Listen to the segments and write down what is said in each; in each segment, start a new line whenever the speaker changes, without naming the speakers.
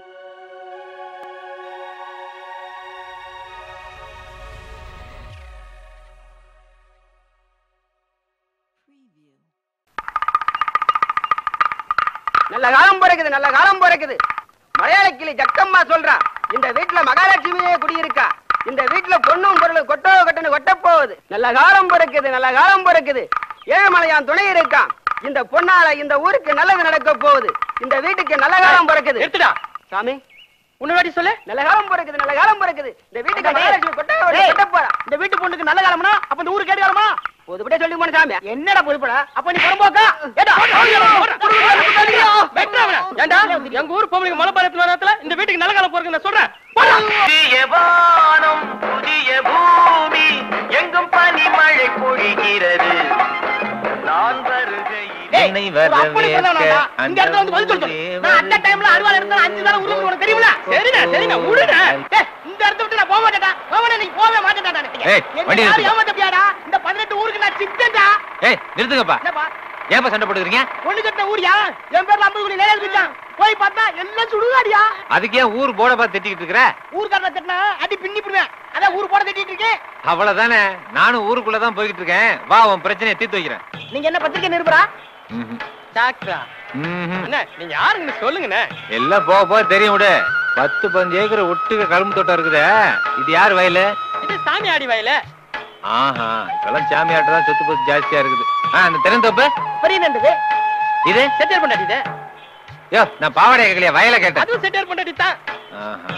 நல்ல காலம் பிறக்குது நல்ல காலம் பிறக்குது மலையாள கிளி ஜக்கம்மா சொல்றான் இந்த வீட்டுல மகாலட்சுமியே குடியிருக்கா இந்த வீட்டுல பொண்ணும் பொருளும் கொட்டோ கொட்டன்னு கொட்ட போகுது நல்ல காலம் பிறக்குது நல்ல காலம் பிறக்குது ஏழுமலையான் துணை இருக்கான் இந்த பொண்ணால இந்த ஊருக்கு நல்லது நடக்க போகுது இந்த வீட்டுக்கு நல்ல காலம் பிறக்குது
எடுத்துடா
சாமி
உன்னவாடி சொல்லு
நல்ல காலம் பிறக்குது நல்ல காலம் பிறக்குது இந்த வீட்டுக்கு மகாலட்சுமி கொட்ட கொட்ட போறா
இந்த வீட்டு பொண்ணுக்கு நல்ல காலம்னா அப்ப இந்த ஊரு கேடு காலமா
பொதுப்பட்டே சொல்லி போன சாமி
என்னடா பொறுப்படா அப்ப நீ புறம்போக்கா ஏடா வெட்டுறா அவனை. ஏன்டா எங்க ஊர் பொம்பளைங்க மலை பாலத்துல நேரத்துல இந்த வீட்டுக்கு நல்ல காலம் போறதுக்கு நான் சொல்றேன் போடா.
புதிய வானம் புதிய பூமி எங்கும் பனிமழை பொழிகிறது நான் வருகையில்
ஏய்,
என்னை
ஒரு அப்படி சொன்னவனா? இந்த இடத்துல வந்து பதில்
அந்த
சொல்லு. நான் அந்த டைம்ல அருவாள் எடுத்தா அஞ்சு தடவை உருவம் உனக்கு தெரியுமில? சரிண்ணா, சரிண்ணா, விடுண்ணா. ஏய், இந்த இடத்த விட்டு நான் போக மாட்டேன்டா. போவேனா, நீ போகவே மாட்டேன்டா நானு.
ஏய்,
என்னை
வண்டி
யாரும்
நிறுத்துங்க.
ஏமாத்தப்பியாடா? இந்த 18 ஊருக்கு நான் சித்தன்டா.
ஏய் நிறுத்துங்கப்பா
என்னப்பா?
ஏன்பா சண்டை போட்டுக்கிறீங்க
பொண்ணு கட்டின ஊரியா? என் பேர்ல 50 கோடி நிலம் இருந்துச்சாம். போய் பார்த்தா எல்லாம் சுடுகாடியா.
அதுக்கு ஏன் ஊர் போர்டை பார்த்து திட்டிக்கிட்டு இருக்கிற
ஊர்க்காரனை திட்டினா அடி பின்னி போடுவேன். அதான் ஊர் போட திட்டிட்டு இருக்கேன்.
அவ்வளவுதானே நானும் ஊருக்குள்ளதான் போய்கிட்டு இருக்கேன் வா உன் பிரச்சனையை தீர்த்து வைக்கிறேன்
நீங்க என்ன பத்திரிக்கை நிருபரா?
ம்ஹும்.
டாக்டரா?
ம்ஹும்.
அண்ணே, நீங்க யாருன்னு சொல்லுங்கண்ணே.
எல்லாம் போக போக தெரியும் விடு பத்து பஞ்சு ஏக்கர் ஒட்டுக்க கரும்பு தோட்டம் இருக்குதே இது யார் வயலு
இது சாமியாடி வயலு.
ஆஹா இப்பெல்லாம் சாமியாட்ட தான் சொத்து பத்து ஜாஸ்தியா இருக்குது ஆ அந்த தென்னந்தோப்பு
பெரிய நண்டுது.
இது
செட்டியார் பொண்டாட்டி இது.
யோ நான் பாவாடை கேட்கலையா வயலை கேட்டேன்
அதுவும் செட்டியார் பொண்டாட்டி தான்.
ஆஹா.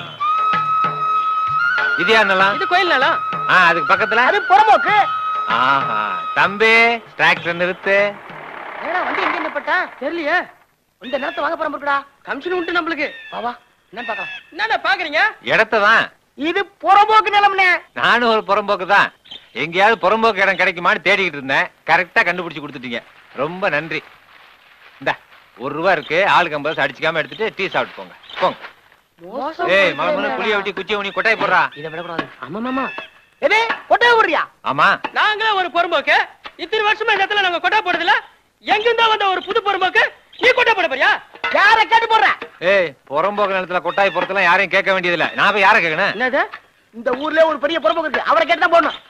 இது யாருன்னலாம்
இது கோயில் நிலம்.
ஆ அதுக்கு பக்கத்துல
அது புறம்போக்கு
ஆஹா தம்பி டிராக்டர் நிறுத்து
ஏடா வண்டி எங்க நிப்பட்டா தெரியலையே இந்த நேரத்தை வாங்க போறோம் இருக்குடா கமிஷன் உண்டு நம்மளுக்கு வா வா என்ன பார்க்கலாம் என்னடா பாக்குறீங்க
இடத்த தான்
இது புறம்போக்கு நிலம்னே
நானும் ஒரு புறம்போக்கு தான் எங்கேயாவது புறம்போக்கு இடம் கிடைக்குமான்னு தேடிக்கிட்டு இருந்தேன் கரெக்டா கண்டுபிடிச்சு கொடுத்துட்டீங்க ரொம்ப நன்றி இந்த ஒரு ரூபா இருக்கு ஆளுக்கு ஐம்பது காசு அடிச்சுக்காம எடுத்துட்டு டீ சாப்பிட்டு போங்க போங்க ஏய் மலை புளிய வெட்டி குச்சியை உனி கொட்டாய் போடுறா
இதை விடக்கூடாது ஆமா மாமா எது கொட்டை விடுறியா
ஆமா
நாங்களே ஒரு பொறும்போக்கு இத்தனை வருஷமா இந்த இடத்துல நாங்க கொட்டை போடுறதுல எங்கிருந்தா வந்த ஒரு புது பொறும்போக்கு நீ கொட்டை போட போறியா யார கேட்டு போடுற
ஏய் புறம்போக்கு நிலத்துல கொட்டாய் போறதெல்லாம் யாரையும் கேட்க வேண்டியதில்ல நான் போய் யாரை கேட்கணும்
என்னது இந்த ஊர்ல ஒரு பெரிய பொறும்போக்கு இருக்கு அவரை கேட்டு தான் போடணும்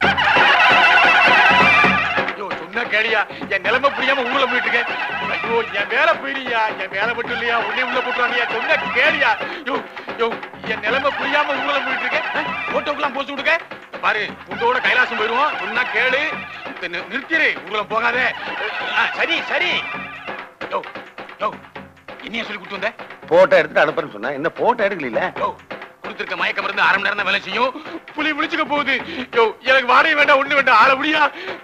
ஐயோ சொன்னா கேளியா என் நிலைமை புரியாம ஊர்ல போயிட்டு இருக்கேன் ஐயோ என் வேலை போயிடுயா என் வேலை மட்டும் இல்லையா உன்னை உள்ள போட்டுறானியா சொன்னா கேளியா யோ யோ என் நிலைமை புரியாம ஊர்ல போயிட்டு இருக்கேன் போட்டோக்கெல்லாம் போச்சு விடுங்க பாரு உங்களோட கைலாசம் போயிடுவோம் சொன்னா கேளு நி- நிறுத்திரு ஊர்ல போகாதே ஆ, சரி சரி யோ யோ என்னைய சொல்லி கொடுத்து வந்த
போட்டோ எடுத்துட்டு அனுப்புறேன்னு சொன்னா என்ன போட்டோ எடுக்கல
யோ கொடுத்திருக்க மயக்க மருந்து அரை மணி நேரம் தான் வேலை செய்யும் புலி விழிச்சுக்க போகுது யோ எனக்கு வாடகை வேண்டாம் ஒண்ணு வேண்டாம் ஆள முடியா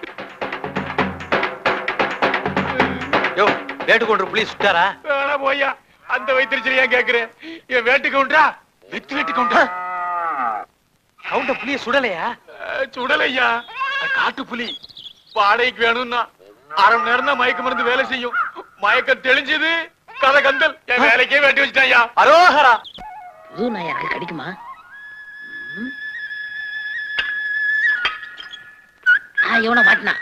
யோ வேட்டு கொண்டு புளி சுட்டாரா
வேணா போய்யா அந்த வைத்திருச்சல் ஏன் கேக்குறேன் என் வேட்டு கவுண்டரா வெத்து வெட்டு கவுண்டரா
கவுண்ட புளிய சுடலையா
அஹ், சுடலையா அது காட்டு புலி வாடகைக்கு வேணும்னா அரை மணி நேரம் தான் மயக்க மருந்து வேலை செய்யும் மயக்கம் தெளிஞ்சது கதை கந்தல் என் வேலைக்கே வெட்டி வச்சுட்டாயா
அரோகரா
புது நாயா இருக்கு கிடைக்குமா ம். ஆ இவனை மாட்டினா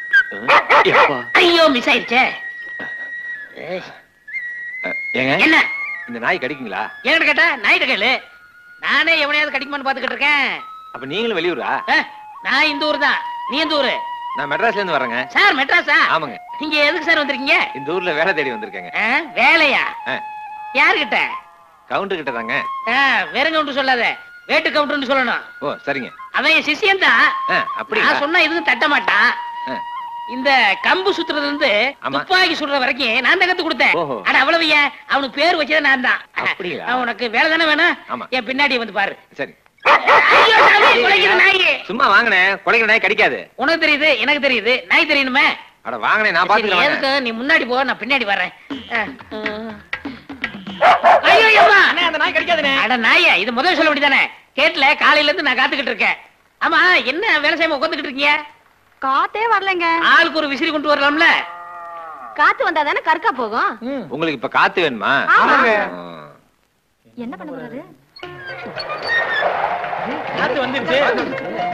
ஐயோ மிஸ் ஆயிடுச்சே ஏய்,
ஏங்க
என்ன
இந்த நாய் கடிக்குங்களா
என்கிட்ட கேட்டா நாயிட்ட கேளு நானே எவனையாவது கிடைக்குமான்னு பாத்துக்கிட்டு இருக்கேன்
அப்ப நீங்களும் வெளியூரா
ஆ, நான் இந்த ஊர் தான் நீ எந்த ஊரு
நான் மெட்ராஸ்ல இருந்து வரேங்க
சார் மெட்ராஸா
ஆமாங்க
நீங்க எதுக்கு சார் வந்திருக்கீங்க
இந்த ஊர்ல வேலை தேடி வந்திருக்கேங்க
ஆ, வேலையா
ஆ.
யாருகிட்ட
கவுண்டர் கிட்ட தாங்க
ஆ, வெறும் கவுண்டர் சொல்லாத வேட்டு கவுண்டர்னு சொல்லணும்
ஓ சரிங்க
அவன் என் சிஷியன் தான்
ஆ, அப்படியா
நான் சொன்னா எதுவும் தட்ட மாட்டான்
ஆ.
இந்த கம்பு சுத்துறதுல இருந்து
ஆமா.
துப்பாக்கி சுடுற வரைக்கும் நான் தான் கத்து கொடுத்தேன்
ஓஹோ.
ஆனா அவ்வளவு ஏன் அவனுக்கு பேர் வச்சது நான் தான்
அப்படியா?
அவன் உனக்கு வேலை தானே வேணும்
ஆமா.
என் பின்னாடி வந்து பாரு
சரி
ஐயோ, சாமி, குலைக்குது நாயி.
சும்மா வாங்கினேன் குலைக்கிற நாய் கடிக்காது
உனக்கு தெரியுது எனக்கு தெரியுது நாய் தெரியணுமே
அட வாங்கினேன் நான்
சரி,
பாத்துக்கிறேன்
எதுக்கு நீ முன்னாடி போ நான் பின்னாடி வரேன் ஆ, ம். ஐயோ அம்மா
அந்த நாய் கிடைக்காதுனே
அட நாயே இது முதல்ல சொல்ல வேண்டியதானே கேட்ல காலையில இருந்து நான் காத்துக்கிட்டு இருக்கேன் ஆமா என்ன வேலை செய்யாம உட்காந்துக்கிட்டு இருக்கீங்க
காத்தே வரலங்க
ஆளுக்கு ஒரு விசிறி கொண்டு வரலாம்ல
காத்து வந்தா தானே கற்கா போகும்
உங்களுக்கு இப்ப காத்து வேணுமா
ஆமாங்க.
ம்.
என்ன பண்ண போறாரு
காத்து வந்துருச்சு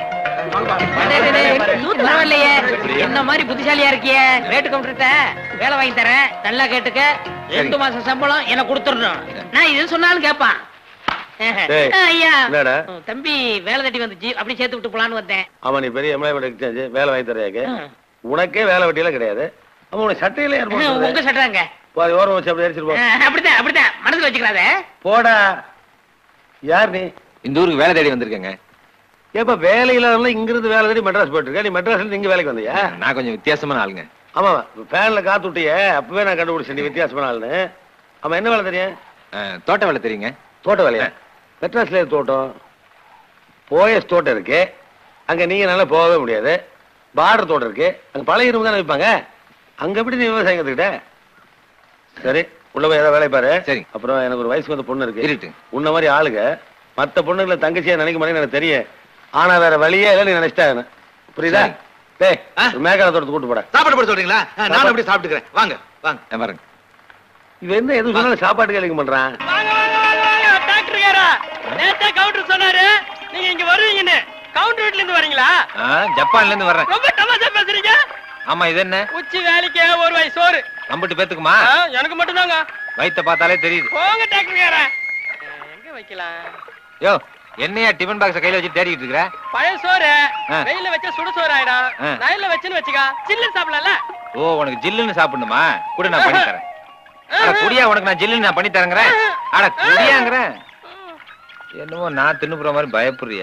சூத்து பரவாயில்லையே என்ன மாதிரி புத்திசாலியா இருக்கியே ரேட்டு கவுண்டர்கிட்ட வேலை வாங்கி தரேன் நல்லா கேட்டுக்க ரெண்டு மாசம் சம்பளம் எனக்கு கொடுத்துடணும் நான் இது சொன்னாலும் கேட்பான்
டேய்,
ஐயா
என்னடா?
தம்பி வேலை தட்டி வந்துச்சு அப்படி சேர்த்து விட்டு போலான்னு வந்தேன்
அவன் நீ பெரிய எம்ப்ளாய்மெண்ட் எக்ஸ்சேஞ்ச் வேலை வாங்கி தரையாக்கு உனக்கே வேலை வெட்டியெல்லாம் கிடையாது அவன் உனக்கு சட்டையில
உங்க சட்டுறாங்க
பாதி ஓரம் வச்சு அப்படி அடிச்சிட்டு போ
அப்படித்தான் அப்படித்தான் மனசுல வச்சுக்கிறாத
போடா யார் நீ
இந்த ஊருக்கு வேலை தேடி வந்திருக்கேங்க
ஏப்பா வேலை இல்லாதவங்க இங்கிருந்து வேலை தேடி மெட்ராஸ் போயிட்டு இருக்க நீ மெட்ராஸ்ல இருந்து இங்க வேலைக்கு வந்தியா
நான் கொஞ்சம் வித்தியாசமான ஆளுங்க
ஆமா ஃபேன்ல காத்து விட்டியே அப்பவே நான் கண்டுபிடிச்சேன் நீ வித்தியாசமான ஆளுன்னு அவன் என்ன வேலை தெரியும்
அஹ், தோட்ட வேலை தெரியுங்க
தோட்ட வேலையா மெட்ராஸ்ல எது தோட்டம் போயஸ் தோட்டம் இருக்கு அங்க நீங்க நல்லா போகவே முடியாது பார்டர் தோட்டம் இருக்கு அங்க பழைய இரும்பு தானே வைப்பாங்க அங்க எப்படி நீ விவசாயம் கத்துக்கிட்ட சரி உள்ள போய் ஏதாவது வேலை பாரு
சரி.
அப்புறம் எனக்கு ஒரு வயசுக்கு வந்த பொண்ணு இருக்கு
இருட்டு
உன்ன மாதிரி ஆளுங்க மத்த பொண்ணுங்களை தங்கச்சியா நினைக்க மாட்டேன்னு எனக்கு தெரியும் ஆனா வேற வழியே இல்லை நீ நினைச்சிட்டாங்க புரியுதா
சரி.
டேய்
ஆ?
ஒரு மேகால தோட்டத்து கூட்டு போட
சாப்பாடு போட சொல்றீங்களா ஆ, நானும் அப்படியே சாப்பிட்டுக்கிறேன் வாங்க வாங்க
அஹ், பாருங்க
இவன் என்ன எது சொன்னாலும் சாப்பாட்டு கேளுங்க பண்றான்
வாங்க வாங்க வாங்க வாங்க டாக்டர் கேரா நேத்தே கவுண்டர் சொன்னாரு நீங்க இங்க வருவீங்கன்னு கவுண்டர் வீட்ல இருந்து வரீங்களா
ஆ, ஜப்பான்ல இருந்து வர்றேன்
ரொம்ப தமாஷா பேசுறீங்க
ஆமா இது என்ன
உச்சி வேலைக்கு ஒரு வயசு சோறு
அம்பிட்டு பேத்துக்குமா
ஆ, எனக்கு மட்டும்தாங்க
வயித்த பார்த்தாலே தெரியுது
போங்க டாக்டர் கேரா எங்க வைக்கலாம்
யோ என்னையா டிஃபன் பாக்ஸ் கையில வச்சு தேடிட்டு இருக்கிற
பழைய சோறு
ஆ.
வெயில வச்சா சுட சோறு ஆயிடும்
ஆ.
நைல்ல வச்சுன்னு வச்சுக்கா சில்லுன்னு சாப்பிடலாம்ல
ஓ உனக்கு ஜில்லுன்னு சாப்பிடணுமா கூட நான் பண்ணி தரேன் அட குடியா உனக்கு நான் ஜில்லுன்னு நான் பண்ணி தரேங்கிறேன் அட குடியாங்கிறேன் என்னமோ நான் தின்னு போற மாதிரி பயப்படுறிய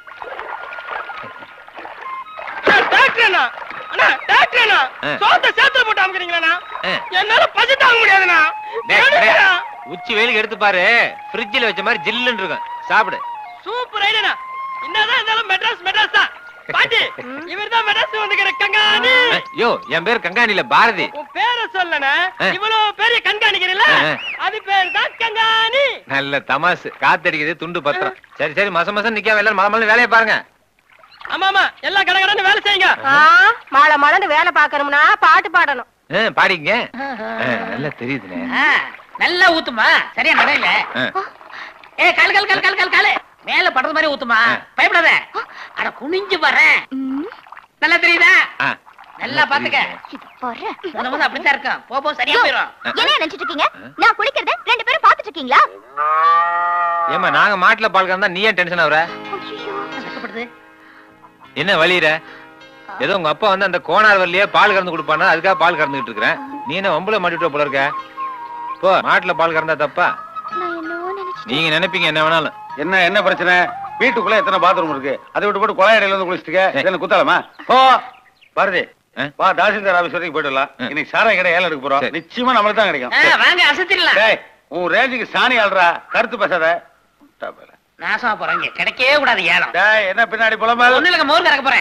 அண்ணா, டாக்டர் அண்ணா அண்ணா டாக்டர் அண்ணா
ஆ.
சோத்தை சேத்துல போட்டு அமுக்குறீங்களா
ஆ.
என்னால பசி தாங்க முடியாதுண்ணா
டேய்,
எடுங்கண்ணா.
டேய், உச்சி வெயிலுக்கு எடுத்து பாரு ஃப்ரிட்ஜில் வச்ச மாதிரி ஜில்லுன்னு இருக்கும் சாப்பிடு
சூப்பர் ஐடியா என்னதான் இருந்தாலும் மெட்ராஸ் மெட்ராஸ் தான் பாட்டி இவர்தான் மெட்ராஸ் வந்துக்கிற கங்காணி
அஹ், யோ என் பேர் கங்காணில பாரதி
உன் பேரை சொல்லன
ஆ.
இவ்வளவு பெரிய கண்காணிக்கிறீல்ல
ஆ.
அது பேர் தான் கங்காணி
நல்ல தமாசு காத்தடிக்குது துண்டு பத்திரம் சரி சரி மசம் மசம் நிக்காம எல்லாரும் மல மல வேலையை பாருங்க
ஆமா ஆமா எல்லா கடை கடன் வேலை செய்யுங்க
மாலை மலன்னு வேலை பார்க்கணும்னா பாட்டு பாடணும்
அஹ், பாடிங்க அஹ், நல்லா தெரியுதுண்ணே
ஆ, நல்லா ஊத்துமா சரியா நடையில
அஹ்,
ஏ கால் கால் கால் கால் கால் காலு மேல படுறது மாதிரி ஊத்துமா
ஆ.
பயப்படாத அட குனிஞ்சு வரேன் நல்லா தெரியுதா
அஹ்.
நல்லா பாத்துக்க முத முத அப்படித்தான் இருக்கும் போ போ சரியா போயிரும்
என்ன நினைச்சிட்டு இருக்கீங்க நான் குளிக்கிறத ரெண்டு பேரும் பாத்துட்டு இருக்கீங்களா
ஏம்மா நாங்க மாட்டுல பால் கறந்தா நீ ஏன் டென்ஷன் ஆகுற
கஷ்டப்படுது
என்ன வழியிற ஏதோ உங்க அப்பா வந்து அந்த கோணார் வரலையே பால் கறந்து கொடுப்பானா அதுக்காக பால் கறந்துகிட்டு இருக்கிறேன் நீ என்ன வம்புல மாட்டிட்டு போல இருக்க போ மாட்டுல பால் கறந்தா தப்பா
நான் என்னவோ நினைச்சிட்டேன்
நீங்க நினைப்பீங்க என்ன வேணாலும்
என்ன என்ன பிரச்சனை வீட்டுக்குள்ள எத்தனை பாத்ரூம் இருக்கு அதை விட்டு போட்டு குழாய் இடையில வந்து குளிச்சுட்டு
ஏய்.
என்ன குத்தாலமா போ பாரதி
ஆ?
வா தாசில்தார் ஆபீஸ் வரைக்கும் போயிடலாம்
ஆ.
இன்னைக்கு சாராய கடை ஏலம் எடுக்க போறோம்
சரி.
நிச்சயமா நம்மளுக்கு தான் கிடைக்கும்
ஆ, வாங்க அசத்திடலாம்
டேய் உன் ரேஞ்சுக்கு சாணி ஆள்றா கருத்து பேசாத டா பேல.
நாசமா போறாங்க கிடைக்கவே கூடாது ஏலம்
டேய் என்ன பின்னாடி புலம்பால்
ஒண்ணு இல்லைங்க மோர் கறக்க போறேன்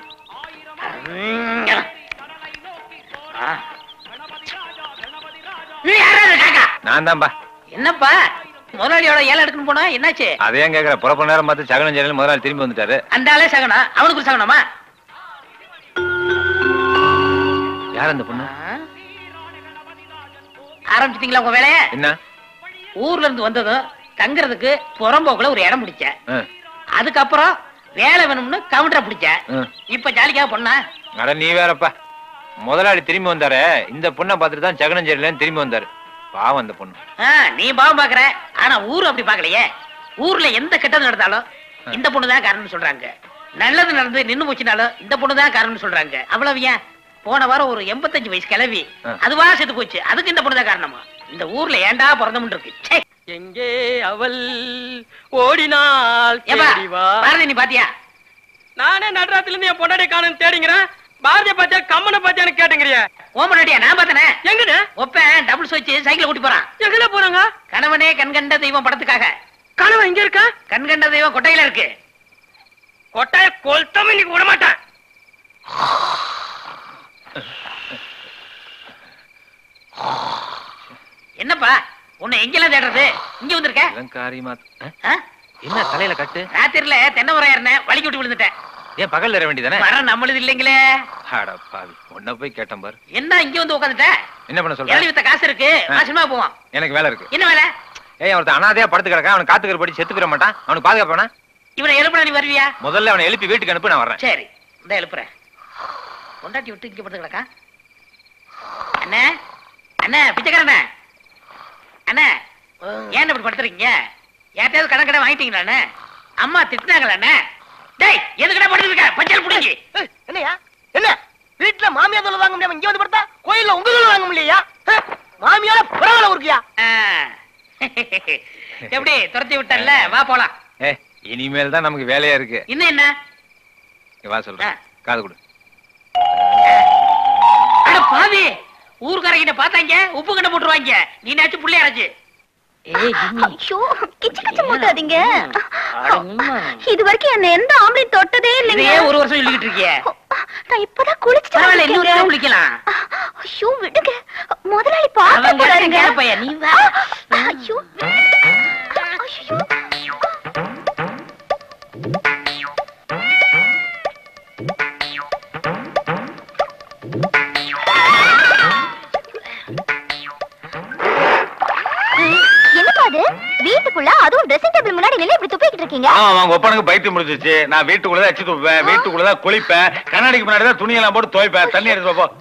ம், ஆ. நீ யாராவது காக்கா
நான் தான்பா
என்னப்பா முதலாளியோட ஏலம் எடுக்கணும் போனா என்னாச்சு
அதே ஏன் கேக்குற புறப்ப நேரம் பார்த்து சகனம் ஜெயலலிதா முதலாளி திரும்பி வந்துட்டாரு
அந்த ஆளே சகனம் அவனுக்கு ஒரு சகனமா
யார் அந்த பொண்ணு
ஆரம்பிச்சிட்டீங்களா உங்க வேலைய
என்ன
ஊர்ல இருந்து வந்ததும் தங்குறதுக்கு புறம்போக்குல ஒரு இடம் பிடிச்ச
அஹ்,
அதுக்கப்புறம் வேலை வேணும்னு கவுண்டரை பிடிச்ச
அஹ்.
இப்ப ஜாலிக்காக பொண்ணா
அட நீ வேறப்பா முதலாளி திரும்பி வந்தாரு இந்த பொண்ணை பார்த்துட்டு தான் சகனம் ஜெயலலிதா திரும்பி வந்தாரு பாவம் அந்த பொண்ணு
ஆ, நீ பாவம் பாக்குற ஆனா ஊர் அப்படி பாக்கலையே ஊர்ல எந்த கெட்டது நடந்தாலும் இந்த பொண்ணு தான் காரணம்னு சொல்றாங்க நல்லது நடந்து நின்னு போச்சுனாலும் இந்த பொண்ணு தான் காரணம்னு சொல்றாங்க அவ்வளவு ஏன் போன வாரம் ஒரு எண்பத்தஞ்சு வயசு கிளவி
ஆ.
அதுவா செத்து போச்சு அதுக்கு இந்த பொண்ணு தான் காரணமா இந்த ஊர்ல ஏன்டா பிறந்தமுன்னு இருக்கு ச்சே.
எங்கே அவள் ஓடினாள்
ஏப்பா,
தேடி வா.
பாரதி நீ பாத்தியா
நானே நடராத்தில இருந்து என் பொண்டாடி காணும் தேடிங்கிறேன் பாரதிய பாத்தியா கம்மனை பாத்தியான்னு கேட்டுங்கிறிய
ஓமனடியா நான் பார்த்தனே
எங்கன்னு
ஒப்பேன் டபுள் வச்சு சைக்கிள் ஓட்டி போறான்
எங்கல போறாங்க
கணவனே கண்கண்ட தெய்வம் படத்துக்காக
கனவு எங்க இருக்க
கண்கண்ட தெய்வம் கொட்டையில இருக்கு
கொட்டாய கொளுத்தாம இன்னைக்கு விட மாட்டேன்
என்னப்பா உன்னை எங்கெல்லாம் தேடுறது இங்க வந்திருக்க
அலங்காரியமா அஹ்,
ஆ?
என்ன தலையில கட்டு
ராத்திரில தென்னை மரம் ஏறினேன் வலிக்கு விட்டு விழுந்துட்டேன்
ஏன் பகல்ல ஏற வேண்டியதானே
மரம் நம்மளுது இல்லைங்களே
அட பாவி உன்னை போய் கேட்டேன் பாரு
என்ன இங்க வந்து உட்காந்துட்ட
என்ன பண்ண
இளநீ
சொல்ற
வித்த காசு இருக்கு
ஆ.
நான் சினிமா போவான்
எனக்கு வேலை இருக்கு
என்ன வேலை
ஏய் ஒருத்தன் அனாதையா படுத்து கிடக்க அவனுக்கு காத்துக்கிற படி செத்து போயிட மாட்டான் அவனுக்கு பாதுகாப்பானா
இவனை எழுப்புனா நீ வருவியா
முதல்ல அவனை எழுப்பி வீட்டுக்கு அனுப்பி நான் வர்றேன்
சரி இந்த எழுப்புறேன் கொண்டாட்டி விட்டு இங்க படுத்து கிடக்கா அண்ணே அண்ணே பிச்சைக்காரண்ணே அண்ணே ஏன் இப்படி படுத்துறீங்க யார்ட்டையாவது கடன் கடன் வாங்கிட்டீங்களா அண்ணே அம்மா திட்டினாங்களா அண்ணே டேய் எதுக்கடா படுத்துருக்க பச்சல் புடிங்கி
என்னையா என்ன வீட்டுல மாமியார் தொலை வாங்க முடியாம இங்க வந்து படுத்தா கோயில்ல உங்க தொலை வாங்க முடியலையா மாமியார பரவாயில்ல இருக்கியா
ஆ. எப்படி துரத்தி விட்டல்ல வா போலாம்
ஏ இனிமேல் தான் நமக்கு வேலையா இருக்கு
இன்னும் என்ன
இங்க வா சொல்றேன் காது கொடு
அட பாவி ஊர்க்காரங்கிட்ட பார்த்தாங்க உப்பு கண்ணை போட்டுருவாங்க நீனாச்சும் புள்ளி அரைச்சு ஏய் ஜிம்மி
ஐயோ கிச்சு கிச்சு மூட்டாதீங்க
அட உம்மா.
இது வரைக்கும் என்ன எந்த ஆம்பளையும் தொட்டதே இல்லைங்க
இதையே ஒரு வருஷம் சொல்லிக்கிட்டு இருக்கிய
நான் இப்பதான் குளிச்சுட்டு
பரவாயில்ல இன்னொரு
வந்திருக்கேங்க.
தடவை குளிக்கலாம்
ஐயோ விடுங்க முதலாளி பார்க்க
அவங்க
போறாருங்க
கேட்ட பையன், நீ வா.
ஐயோ ஐயோ என்னப்பா அது வீட்டுக்குள்ள அதுவும் ட்ரெஸ்ஸிங் டேபிள் முன்னாடி நின்னு இப்படி துப்பிக்கிட்டு இருக்கீங்க
ஆமா அவங்க ஒப்பனுக்கு பைத்தியம் முடிஞ்சிச்சு நான் வீட்டுக்குள்ளதான் வச்சு துப்பேன் வீட்டுக்குள்ளதான் குளிப்பேன் கண்ணாடிக்கு முன்னாடி தான் துணியெல்லாம் போட்டு துவைப்பேன் தண்ணி எடுத்து போ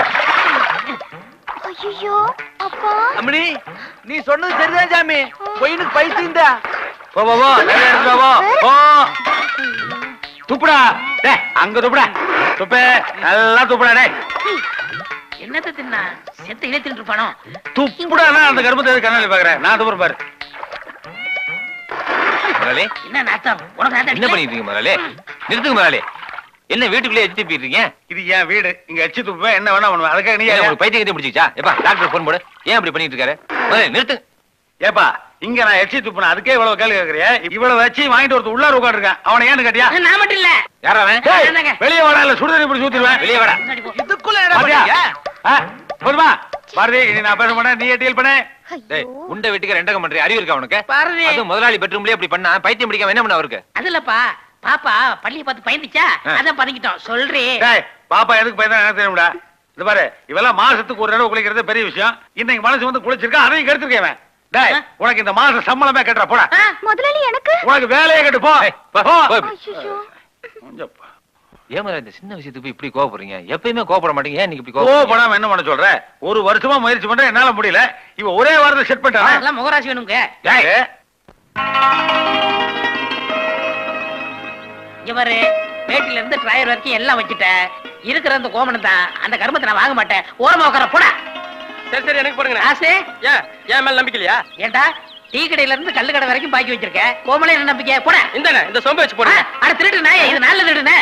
ஐயோ அப்பா
அம்மணி நீ சொன்னது சரிதான் சாமி பொயினுக்கு பைத்தியம் தான்
போ போ போ நிறைய எடுத்து வா, போ போ துப்புடா டேய் அங்க துப்புடா துப்பு நல்லா துப்புடா டேய்
என்னத்த தின்னா செத்த இணைத்துட்டு இருப்பானோ
துப்புடா அந்த கர்ப்பத்தை எதுக்கு கண்ணாடி பாக்குறேன் நான் துப்புற பாரு
முதலாளி
என்ன நாத்தம் உனக்கு நாத்தம்
என்ன
அடிக்கல?
பண்ணிட்டு இருக்கீங்க முதலாளி நிறுத்துங்க முதலாளி என்ன வீட்டுக்குள்ளே எச்சு தப்பிட்டு இருக்கீங்க
இது என் வீடு இங்க எச்சு துப்புவேன் என்ன வேணா பண்ணுவேன் அதுக்காக நீ
ஏன் உங்களுக்கு பைத்தியம் கிட்ட முடிச்சிச்சா எப்பா டாக்டர் ஃபோன் போடு ஏன் அப்படி பண்ணிட்டு இருக்காரு முதலாளி நிறுத்து
ஏப்பா இங்க நான் எச்சி துப்புனேன் அதுக்கே இவ்வளவு கேள்வி கேக்குறியா இவ்வளவு வச்சு வாங்கிட்டு ஒருத்தர் உள்ளார உட்காந்து இருக்கேன் அவனை ஏன்னு கேட்டியா
நான் மட்டும் இல்ல
யாரா அவன்
டேய்,
என்னங்க?
வெளியே வாடா இல்ல சுடுதண்ணி இப்படி ஊத்திடுவேன்
வெளியே வாடா
முன்னாடி போ.
இதுக்குள்ள
பாத்தியா?
என்ன
ஆ, போதுமா பாரதி இனி நான் பேச மாட்டேன் நீ டீல் பண்ணு
டேய் உண்டை வீட்டுக்கு ரெண்டகம் பண்றீ அறிவு இருக்கா உனக்கு
பாரதி
அது முதலாளி பெட்ரூம்லயே அப்படி பண்ணா பைத்தியம் பிடிக்காம என்ன பண்ண அவருக்கு
அது இல்லப்பா பாப்பா பள்ளிய பார்த்து பயந்துச்சா
ஆ.
அதான் பதுங்கிட்டோம் சொல்றேன்
டேய் பாப்பா எதுக்கு பயந்தா எனக்கு தெரியும்டா இது பாரு இவெல்லாம் மாசத்துக்கு ஒரு தடவை குளிக்கிறது பெரிய விஷயம் இன்னைக்கு மனசு வந்து குளிச்சிருக்கா அதையும் கெடுத்துருக்கேன் இவன். டேய்
ஆ?
உனக்கு இந்த மாசம் சம்பளமே கட்டுற போடா
முதலாளி எனக்கு
உனக்கு வேலையே கட்டு போ
ஏய், போ,
போ.
போ.
ஐயோ
கொஞ்சம் போ.
ஏன் முதல்ல இந்த சின்ன விஷயத்துக்கு போய் இப்படி கோவப்படுறீங்க எப்பயுமே கோவப்பட மாட்டீங்க ஏன் நீங்க இப்படி
ஓ
கோவப்படுறீங்க
பணம் என்ன பண்ண சொல்ற ஒரு வருஷமா முயற்சி பண்றேன் என்னால முடியல இவ ஒரே வாரத்தை செட் பண்ணிட்டான்
அதெல்லாம் முகராசி வேணுங்க
டேய்
இவரு வேட்டில இருந்து டிராயர் வரைக்கும் எல்லாம் வச்சுட்டேன் இருக்கிற அந்த கோமணம் தான் அந்த கருமத்தை நான் வாங்க மாட்டேன் ஓரமா உட்கார போடா
சரி சரி எனக்கு போடுங்க
ஆசே
ஏன் ஏன் மேல நம்பிக்கை இல்லையா
ஏண்டா டீ கடையில இருந்து கல்லு கடை வரைக்கும் பாக்கி வச்சிருக்க கோமளம் என்ன நம்பிக்கை போட
இந்தாண்ணே இந்த சொம்பு வச்சு போடுங்க
அட திருட்டு நாயே இது நல்ல திருடுனே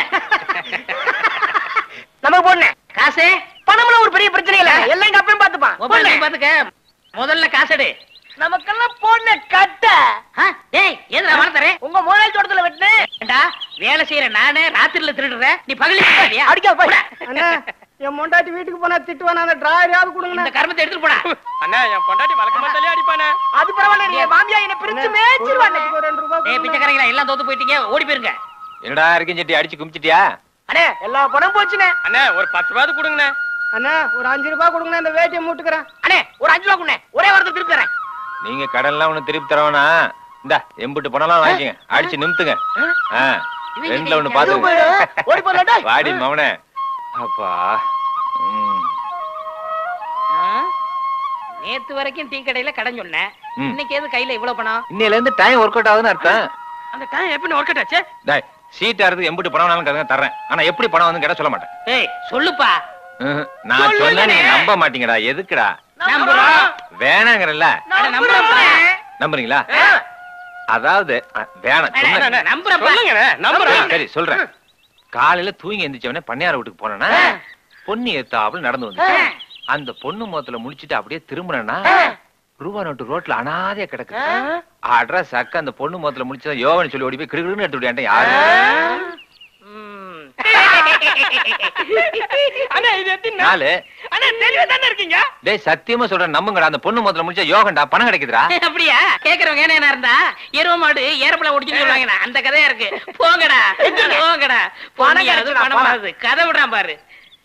நமக்கு போடனே
காசு
பணம்ல ஒரு பெரிய பிரச்சனை இல்ல எல்லாம் எங்க அப்பயும் பாத்துப்பான்
உன் பையன் பாத்துக்க முதல்ல காசெடு
நமக்கெல்லாம் போன கட்ட
ஆ, டேய் எதுல வளர்த்தறேன்
உங்க முதலாளி தோட்டத்துல வெட்டு
ஏண்டா வேலை செய்யற நானே ராத்திரில திருடுறேன் நீ பகலில் திருடுறியா?
அடிக்க போய்
போடா.
அண்ணா என் மொண்டாட்டி வீட்டுக்கு போனா திட்டுவானா அந்த டிராயராவது
இந்த
கொடுங்க
கருமத்தை எடுத்துட்டு போடா
அண்ணா என் பொண்டாட்டி வழக்கமா தள்ளி அடிப்பானே
அது பரவாயில்ல நீ மாமியா என்ன பிரிச்சு மேய்ச்சிருவானே ரெண்டு ரூபாய்
டேய் பிச்சைக்காரங்களா எல்லாம் தோத்து போயிட்டீங்க ஓடி போயிருங்க
என்னடா இருக்கேன் செட்டி அடிச்சு குமிச்சிட்டியா
அண்ணே எல்லா பணம் போச்சுனே
அண்ணே ஒரு பத்து ரூபாவது கொடுங்கண்ணே
அண்ணா ஒரு அஞ்சு ரூபாய் கொடுங்க இந்த வேட்டியை மூட்டுக்கிறேன் அண்ணே ஒரு அஞ்சு ரூபாய் கொடுங்க ஒரே வாரத்தை திருப்பி தரேன்
நீங்க கடன்லாம் ஒண்ணு திருப்பி தரவனா இந்த எம்புட்டு பணம்லாம் வாங்கிக்கங்க அடிச்சு நிமித்துங்க ஆ, ரெண்டுல ஒண்ணு பாத்துங்க
ஓடி போடலாம் டேய்.
வாடி மவனே அப்பா ம்.
ஆ? நேத்து வரைக்கும் டீ கடையில கடன் சொன்னேன்
ம்.
இன்னைக்கு எது கையில இவ்வளவு பணம்
இன்னையில இருந்து டைம் ஒர்க் அவுட் ஆகுதுன்னு அர்த்தம்
அந்த டைம் எப்படி ஒர்க் அவுட் ஆச்சு
டேய் சீட் ஆறது எம்புட்டு பணம் வேணாலும் கருங்க தர்றேன் ஆனா எப்படி பணம் வந்து கேட்ட சொல்ல மாட்டேன்
ஏய் சொல்லுப்பா
ம்ஹும். நான் சொன்னா நீங்க நம்ப மாட்டீங்கடா எதுக்குடா
நம்புறோம்
வேணாங்கிறல்ல
அட, நம்புறேன்ப்பா.
நம்புறீங்களா அதாவது அ, வேணாம் சொன்னேன்.
நம்புறேன்ப்பா.
சொல்லுங்கண்ணே நம்புறேன்
சரி, சரி சொல்றேன் காலையில தூங்கி எந்திரிச்சவனே பண்ணையார வீட்டுக்கு போனேன்னா பொண்ணு ஏத்தாப்புல நடந்து வந்து அந்த பொண்ணு முகத்துல முடிச்சிட்டு அப்படியே திரும்பினா ரூபா நோட்டு ரோட்ல அனாதையா கிடக்கு அட்ரஸ் அக்கா அந்த பொண்ணு முகத்துல முடிச்சதா யோகன் சொல்லி ஓடி போய் கிடுகிடுன்னு எடுத்து விட்டேன் யாரு
ம்.
அண்ணா இது எத்தனை
நாலு
அண்ணா தெளிவா தானே இருக்கீங்க
டேய் சத்தியமா சொல்றேன் நம்புங்கடா அந்த பொண்ணு முகத்துல முடிச்சா யோகன்டா பணம் கிடைக்குதுடா
அப்படியா கேக்குறவங்க என்ன இருந்தா எருவ மாடு ஏறப்பல ஒடிச்சுன்னு சொல்லுவாங்க அந்த கதையா இருக்கு போங்கடா போங்கடா
பணம்
பணம்
கிடைச்சுடா,
பணம்
பணம்.
வருது கதை விடுறான் பாரு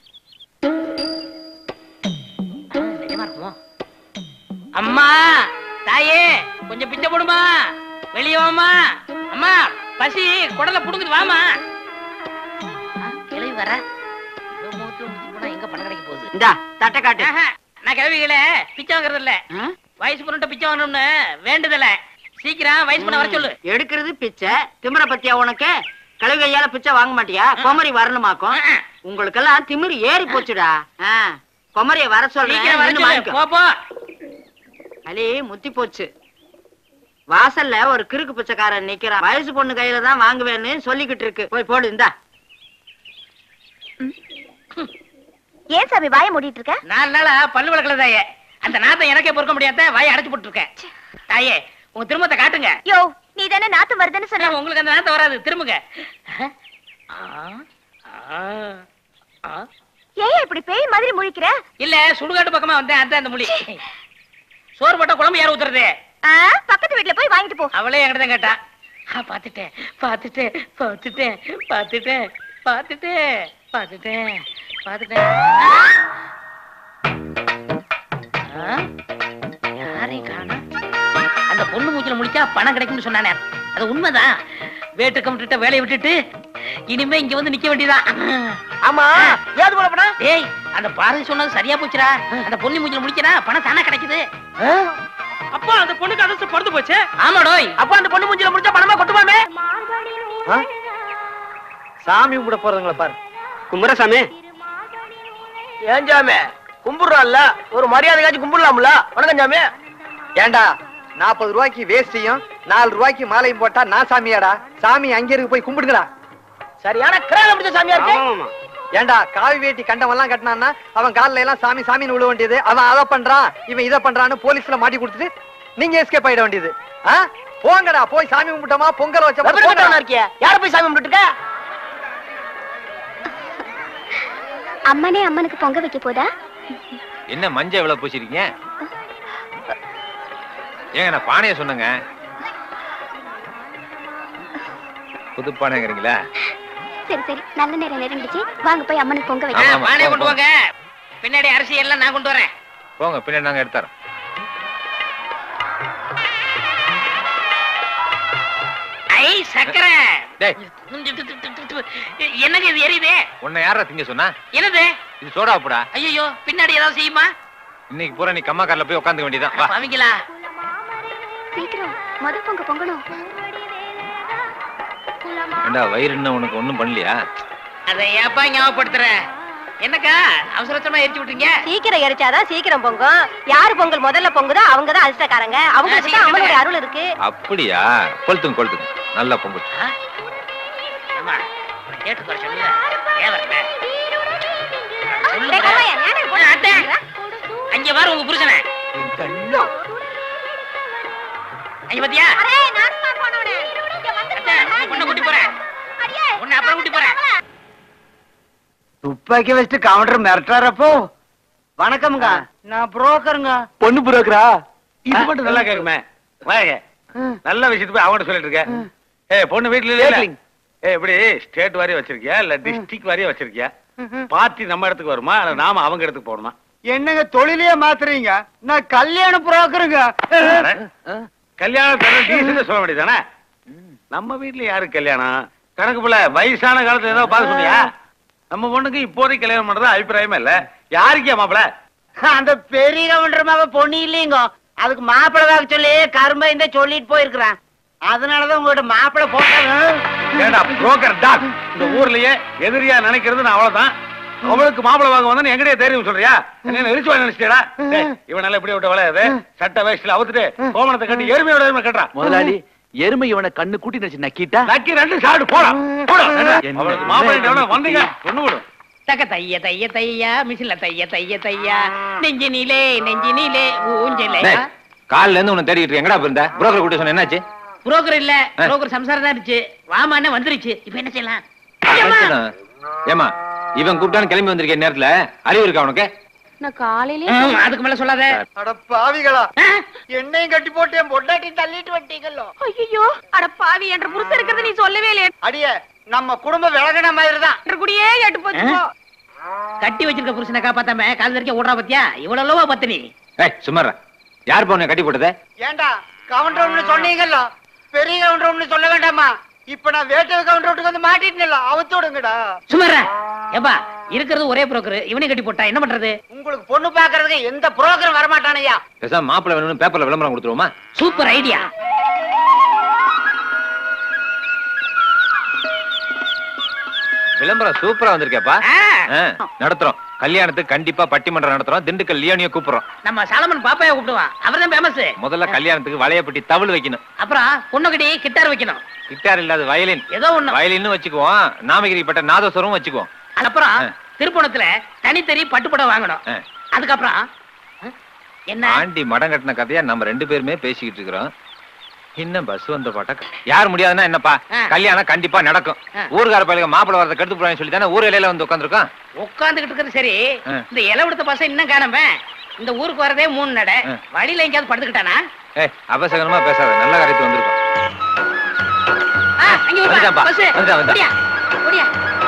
நிஜமா இருக்குமோ? அம்மா தாயே கொஞ்சம் பிச்சை போடுமா வெளியே வாம்மா அம்மா பசி குடல புடுங்குது வாமா கிளவி வர இவன் முகத்துல முடிச்சு போனா எங்க பணம் கிடைக்க போகுது
இந்தா தட்டை காட்டு
ஆஹா, நான் கிளவிகள பிச்சை வாங்குறது இல்ல வயசு பொண்ணுட்ட பிச்சை வாங்கணும்னு வேண்டுதல சீக்கிரம் வயசு பண்ண வர சொல்லு
எடுக்கிறது பிச்சை திமிர பத்தியா உனக்கு கழுவி கையால பிச்சை வாங்க மாட்டியா குமரி வரணுமாக்கும் உங்களுக்கெல்லாம் திமிரு ஏறி போச்சுடா ஆ, குமரிய வர சொல்றேன்
சீக்கிரம் வர
நின்னு
சொல்லு
வாங்கிக்கோ.
போ போ
அலி முத்தி போச்சு வாசல்ல ஒரு கிறுக்கு பிச்சைக்காரன் நிக்கிறான் வயசு பொண்ணு கையில தான் வாங்குவேன்னு சொல்லிக்கிட்டு இருக்கு போய் போடு இந்தா
ஏன் சாமி வாய மூடிட்டு இருக்க
நாலு நாளா பல்லு விளக்கல தாயே அந்த நாத்தை எனக்கே பொறுக்க முடியாத வாயை அடைச்சு போட்டு இருக்கேன் தாயே உங்க திரும்பத்தை காட்டுங்க
யோ நீ தானே நாத்து வருதுன்னு சொன்ன
உங்களுக்கு அந்த நாத்தை வராது திரும்புங்க ஆ, ஆ, ஆ.
ஏன் இப்படி பேய் மாதிரி முழிக்கிற
இல்ல சுடுகாட்டு பக்கமா வந்தேன் அதான் அந்த மொழி சோறு போட்டா குழம்பு யார் ஊத்துறது
ஆ, பக்கத்து வீட்ல போய் வாங்கிட்டு போ
அவளே என்கிட்ட தான் கேட்டா ஆ, பாத்துட்டேன் பாத்துட்டேன் பாத்துட்டேன் பாத்துட்டேன் பாத்துட்டேன் பாத்துட்டேன் பாத்துட்டேன் ஆ? யாரையும் காணோம். அந்த பொண்ணு மூச்சில முடிச்சா பணம் கிடைக்கும்னு சொன்னானே அது உண்மைதான் வேட்டு கமிட்ட வேலையை விட்டுட்டு இனிமே இங்க வந்து நிக்க வேண்டியதான்
ஆமா ஏது போல பணம்
டேய் அந்த பாரதி சொன்னது சரியா போச்சுடா அந்த பொண்ணு மூச்சில முடிச்சனா பணம் தானே கிடைக்குது
அப்பா அந்த பொண்ணுக்கு அதிர்ஷ்டம் பொறுத்து போச்சு
ஆமாடோய்
அப்ப அந்த பொண்ணு மூஞ்சில முடிச்சா பணமா கொட்டுமாமே
சாமி கும்பிட போறதுங்களா பாரு
கும்புரசாமி
ஏன் சாமி கும்பிடுறான்ல ஒரு மரியாதைக்காச்சும் கும்பிடலாம்ல வணக்கம் சாமி
ஏண்டா நாற்பது ரூபாய்க்கு வேஷ்டியும் நாலு ரூபாய்க்கு மாலையும் போட்டா நான் சாமியாடா சாமி அங்கே இருக்கு போய் கும்பிடுங்கடா
சரியான கிரால முடிச்ச சாமியா இருக்கு
ஏண்டா காவி வேட்டி கண்டவன்லாம் கட்டினான்னா அவன் கால்ல எல்லாம் சாமி சாமின்னு விழ வேண்டியது அவன் அதை பண்றான் இவன் இதை பண்றான்னு போலீஸ்ல மாட்டி கொடுத்துட்டு நீங்க எஸ்கேப் ஆயிட வேண்டியது ஆ போங்கடா போய் சாமி கும்பிட்டோமா பொங்கல் வச்சோமா போங்கடா.
இருக்கிய யார போய் சாமி கும்பிட்டு இருக்க
அம்மனே அம்மனுக்கு பொங்க வைக்க போதா
என்ன மஞ்சள் எவ்வளவு பூசிருக்கீங்க ஏங்க நான் பானைய சொன்னேங்க புது பானைங்கிறீங்களா
சரி சரி நல்ல நேரம் நெருங்கிடுச்சு வாங்க போய் அம்மனுக்கு பொங்க
ஆமா,
வைக்க
ஆமா,
பானையை
போங்க,
கொண்டு வாங்க பின்னாடி அரிசி எல்லாம் நான் கொண்டு வரேன்
போங்க பின்னாடி நாங்க எடுத்துறோம்
ஐ சக்கரை
டேய்
என்னங்க இது எரியுது
உன்னை யாரா திங்க சொன்னா
என்னது
இது சோடா போடா
ஐயோ பின்னாடி ஏதாவது செய்யுமா
இன்னைக்கு பூரா நீ கம்மா கார்ல போய் உட்காந்துக்க வேண்டியதான் வா
அவங்களா
சீக்கிரம் முத பொங்க பொங்கணும்
ஏண்டா வயிறு என்ன உனக்கு ஒண்ணும் பண்ணலையா
அதை ஏப்பா ஞாபகப்படுத்துற என்னக்கா அவசர அவசரமா எரிச்சு விட்டீங்க
சீக்கிரம் எரிச்சாதான் சீக்கிரம் பொங்கும் யாரு பொங்கல் முதல்ல பொங்குதோ அவங்க தான் அதிர்ஷ்டக்காரங்க அவங்களுக்கு தான் அம்மனுடைய அருள் இருக்கு
அப்படியா கொளுத்துங்க கொளுத்துங்க நல்லா பொங்கு
ஆ? அம்மா, கேட்டு குறை சொல்லுங்க ஏன் வரல? சொல்லுங்க.
டேய், கம்மாயா, ஏன்டா இது போட்டு
அத்தை, அங்க பாரு உங்க புருஷனை அங்க பாத்தியா
அரே, நாசமா போனவனே. இங்க வந்து
அத்தை, உங்க பொண்ணை கூட்டி போறேன்
அடியே.
உன்னை அப்புறம் கூட்டி போறேன்
துப்பாக்கி வச்சுட்டு கவுண்டர் மிரட்டாரப்போ வணக்கம்ங்க நான் புரோக்கருங்க
பொண்ணு புரோக்கரா இது மட்டும் நல்லா கேக்குமே வாங்க நல்ல விஷயத்து போய் அவங்ககிட்ட சொல்லிட்டு இருக்க ஏய் பொண்ணு வீட்டுல இல்ல
கேக்கலிங்.
ஏய் எப்படி ஸ்டேட் வாரியா வச்சிருக்கியா இல்ல டிஸ்ட்ரிக்ட் வாரியா வச்சிருக்கியா பார்ட்டி நம்ம இடத்துக்கு வருமா இல்ல நாம அவங்க இடத்துக்கு போகணுமா
என்னங்க தொழிலே மாத்துறீங்க நான் கல்யாண புரோக்கருங்க
கல்யாணம் தர டீசெண்ட் சொல்ல வேண்டியதானே நம்ம வீட்டுல யாருக்கு கல்யாணம் கணக்கு போல வயசான காலத்துல ஏதோ பார்த்து சொன்னியா நம்ம பொண்ணுக்கு இப்போதைக்கு கல்யாணம் பண்றது அபிப்பிராயமே இல்ல யாருக்கே மாப்பிள
அந்த பெரிய கவுண்டர் மாவ பொண்ணு இல்லைங்க அதுக்கு மாப்பிள்ளை வாக்க சொல்லி கரும்பை இந்த சொல்லிட்டு போயிருக்கிறான் அதனாலதான் உங்ககிட்ட மாப்பிள்ளை போட்டாங்க
ஏண்டா புரோக்கர் டாக் இந்த ஊர்லயே எதிரியா நினைக்கிறது நான் அவ்வளவுதான் அவளுக்கு மாப்பிளை வாங்க வந்தா எங்கடைய தெரியும் சொல்றியா என்ன இழிச்சு வாங்க நினைச்சிட்டா இவன் நல்லா இப்படி விட்ட விளையாது சட்ட வயசுல அவுத்துட்டு கோமணத்தை கட்டி எருமையோட எருமை கட்டுறான்
முதலாளி எருமை இவனை கண்ணு கூட்டி நினைச்சு நக்கிட்டா
நக்கி ரெண்டு சாடு போடா போடா அவளுக்கு மாப்பிள்ளை வந்தீங்க பொண்ணு விடும்
தக்க தைய தைய தையா மிஷின்ல தைய தைய தையா நெஞ்சினிலே நெஞ்சினிலே ஊஞ்சலே
டேய், காலைல இருந்து உன்னை தேடிட்டு இருக்கேன். எங்கடா போயிருந்த புரோக்கர் கூட்டி சொன்ன என்னாச்சு
புரோக்கர் இல்ல
ஆ.
புரோக்கர் சம்சாரம் தான் இருந்துச்சு வாமான்னு வந்துருச்சு இப்ப என்ன செய்யலாம்
பிரச்சனை. ஏம்மா இவன் கூப்பிட்டான்னு கிளம்பி வந்திருக்க நேரத்துல அறிவு இருக்கா உனக்கு
நான் காலையிலே
ம், அதுக்கு மேல சொல்லாத
அட பாவிகளா
ஆ?
என்னையும் கட்டி போட்டு என் பொண்டாட்டி தள்ளிட்டு வந்துட்டீங்களோ
ஐயோ அட பாவி என்ற புருஷன் இருக்கிறது நீ சொல்லவே இல்லையே
அடியே நம்ம குடும்பம் விலகின மாதிரி தான்
என்ற குடியே எட்டு போச்சு போ.
கட்டி வச்சிருக்க புருஷனை காப்பாத்தாம கால் வரைக்கும் ஓடுறா பாத்தியா இவ்வளவு பத்தினி
ஏய் சும்மா யார் பொண்ணை கட்டி போட்டது
ஏண்டா கவுண்டர் ஒண்ணு சொன்னீங்கல்ல பெரிய கவுண்டர் ஒண்ணு சொல்ல வேண்டாமா
இப்ப நான் வேட்டை கவுண்டர் வந்து மாட்டிட்டேன்ல அவுத்து விடுங்கடா
சுமாரா ஏப்பா இருக்கிறது ஒரே புரோக்கர் இவனை கட்டி போட்டா என்ன பண்றது
உங்களுக்கு பொண்ணு பாக்குறதுக்கு எந்த புரோக்கரும் வரமாட்டானையா
பேசாம மாப்பிள்ளை வேணும்னு பேப்பர்ல விளம்பரம் கொடுத்துருவோமா
சூப்பர் ஐடியா
விளம்பரம் சூப்பரா வந்திருக்கேப்பா ஆ, நடத்துறோம் கல்யாணத்துக்கு கண்டிப்பா பட்டிமன்றம் நடத்துறோம் திண்டுக்கல் லியோனிய கூப்பிடுறோம்
நம்ம சாலமன் பாப்பாய கூப்பிடுவான் அவர்தான் ஃபேமஸ்
முதல்ல கல்யாணத்துக்கு வளையப்பட்டி தவுள் வைக்கணும்
அப்புறம் பொண்ணுக்கடி கிட்டார் வைக்கணும்
கிட்டார் இல்லாத வயலின்
ஏதோ ஒண்ணு
வயலின்னு வச்சுக்குவோம் நாமகிரிப்பட்ட நாதஸ்வரம் வச்சுக்குவோம்
அப்புறம்
ஆ.
திருப்பணத்துல தனித்தறி பட்டுப்படம் வாங்கணும்
ஆ.
அதுக்கப்புறம் ஆ, என்ன
ஆண்டி மடம் கட்டின கதையா நம்ம ரெண்டு பேருமே பேசிக்கிட்டு இருக்கிறோம் இன்னும் பஸ் வந்த பாட்டா யார் முடியாதுன்னா என்னப்பா
ஆ.
கல்யாணம் கண்டிப்பா நடக்கும்
ஆ.
ஊர்கார பள்ளிக மாப்பிள வரத கெடுத்து போறான்னு சொல்லி தானே ஊர் இலையில வந்து உட்காந்துருக்கோம்
உட்காந்துக்கிட்டு இருக்கிறது சரி
ஆ.
இந்த இலவெடுத்த பசங்க இன்னும் காணாம இந்த ஊருக்கு வரதே மூணு நட
ஆ.
வழியில எங்கேயாவது படுத்துக்கிட்டானா
ஏய் அபசகனமா பேசாத நல்ல காரியத்துக்கு வந்திருக்கோம்
ஆ, அங்க வருவா,
வந்துட்டான்ப்பா.
பஸ்.
வந்துட்டான், வந்துட்டான்.
ஓடியா, ஓடியா.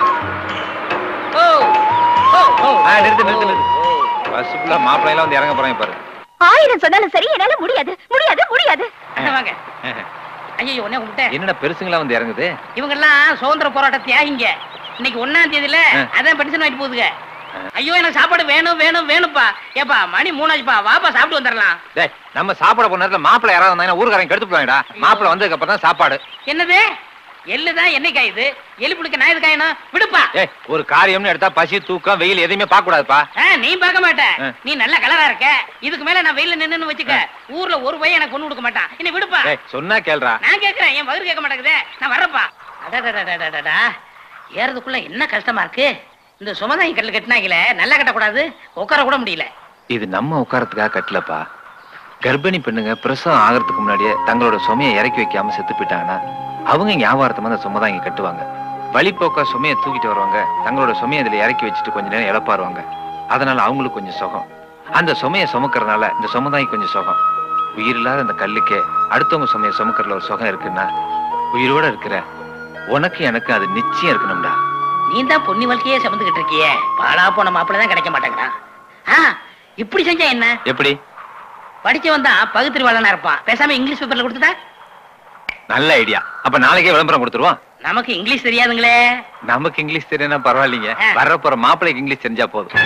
ஓ ஓ ஓ
ஆ, நிறுத்து நிறுத்து நிறுத்து பஸ் ஃபுல்லா மாப்பிள்ளை எல்லாம் வந்து இறங்க போறாங்க பாரு
ஆயிரம் சொன்னாலும் சரி என்னால முடியாது முடியாது முடியாது
அண்ணா, வாங்க ஐயோ உடனே கும்பிட்டேன்
என்னடா பெருசுங்களா வந்து இறங்குது
இவங்க எல்லாம் சுதந்திர போராட்ட தியாகிங்க இன்னைக்கு ஒண்ணாம் தேதியில
ஆ.
அதான் பென்ஷன் வாங்கிட்டு போகுதுங்க ஐயோ எனக்கு சாப்பாடு வேணும் வேணும் வேணும்ப்பா ஏப்பா மணி மூணாச்சுப்பா வாப்பா சாப்பிட்டு வந்துடலாம்
டேய் நம்ம சாப்பிட போன நேரத்துல மாப்பிள்ளை யாராவது வந்தாங்கன்னா ஊர்காரங்க கெடுத்து போவாங்கடா மாப்பிள்ளை வந்ததுக்கு அப்புறம் தான் சாப்பாடு
என்னது எள்ளுதான் எண்ணெய் காயுது எள்ளு புளிக்க நான் எது காயணும் விடுப்பா
ஏய் ஒரு காரியம்னு எடுத்தா பசி தூக்கம் வெயில் எதையுமே பார்க்க கூடாதுப்பா
ஆ, நீ பார்க்க மாட்ட
ஆ.
நீ நல்ல கலரா இருக்க இதுக்கு மேல நான் வெயில நின்னு வச்சுக்க ஊர்ல ஒரு பையன் எனக்கு பொண்ணு கொடுக்க மாட்டான் என்ன விடுப்பா
ஏய் சொன்னா கேளுடா
நான் கேக்குறேன் என் வயிறு கேட்க மாட்டேங்குதே நான் வரப்பா அடடடடடடடா ஏறதுக்குள்ள என்ன கஷ்டமா இருக்கு இந்த சுமதாங்கி கட்டில் கட்டினாங்களே நல்லா கட்டக்கூடாது உட்கார கூட முடியல
இது நம்ம உட்காரத்துக்காக கட்டலப்பா கர்ப்பிணி பெண்ணுங்க பிரசவம் ஆகிறதுக்கு முன்னாடியே தங்களோட சுமையை இறக்கி வைக்காம செத்து போயிட்டாங்கன்னா அவங்க ஞாபகார்த்தமா அந்த சுமை தான் இங்க கட்டுவாங்க வழிப்போக்கா சுமையை தூக்கிட்டு வருவாங்க தங்களோட சுமையை இதுல இறக்கி வச்சுட்டு கொஞ்ச நேரம் இழப்பாருவாங்க அதனால அவங்களுக்கு கொஞ்சம் சுகம் அந்த சுமையை சுமக்கறதுனால இந்த சுமதாங்கி கொஞ்சம் சுகம் உயிர் இல்லாத அந்த கல்லுக்கே அடுத்தவங்க சுமையை சுமக்கறதுல ஒரு சுகம் இருக்குன்னா உயிரோட இருக்கிற உனக்கு எனக்கு அது நிச்சயம் இருக்கணும்டா
நீ தான் பொன்னி வாழ்க்கையே சுமந்துகிட்டு இருக்கியே பாலா போன மாப்பிள்ள தான் கிடைக்க மாட்டேங்கிறான் ஆ இப்படி செஞ்சா என்ன
எப்படி
படிச்சவன் தான் பகுத்தறிவாளனா இருப்பான் பேசாம இங்கிலீஷ் பேப்பர்ல கொடுத்துட்டா
நல்ல ஐடியா அப்ப நாளைக்கே விளம்பரம் கொடுத்துருவோம்
நமக்கு இங்கிலீஷ் தெரியாதுங்களே
நமக்கு இங்கிலீஷ் தெரியனா பரவாயில்லைங்க
ஆ.
வர போற மாப்பிள்ளைக்கு இங்கிலீஷ் தெரிஞ்சா போதும்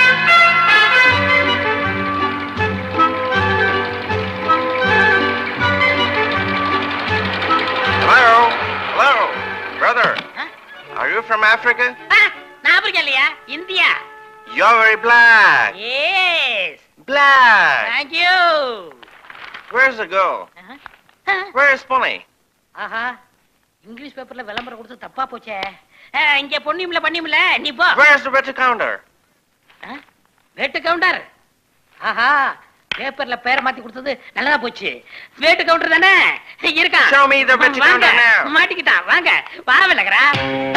Hello? Hello? Brother,
Huh?
are you from Africa?
ஆ, நான் ஆப்பிரிக்கா இல்லையா India
You're very black.
Yes
Black.
Thank you
Where's the girl? Where is Bonnie?
ஆஹா இங்கிலீஷ் பேப்பர்ல விளம்பரம் கொடுத்து தப்பா போச்சே ஆ, இங்க பொண்ணியும்ல பண்ணியும்ல நீ போ
Where's the better counter?
ஆ, வேட்டு கவுண்டர் ஆஹா பேப்பர்ல பேரை மாத்தி கொடுத்தது நல்லதா போச்சு வேட்டு கவுண்டர் தானே இருக்கான்
Show me the வேட்டு
வாங்க
counter now.
மாட்டிக்கிட்டான் வாங்க வா விலகரா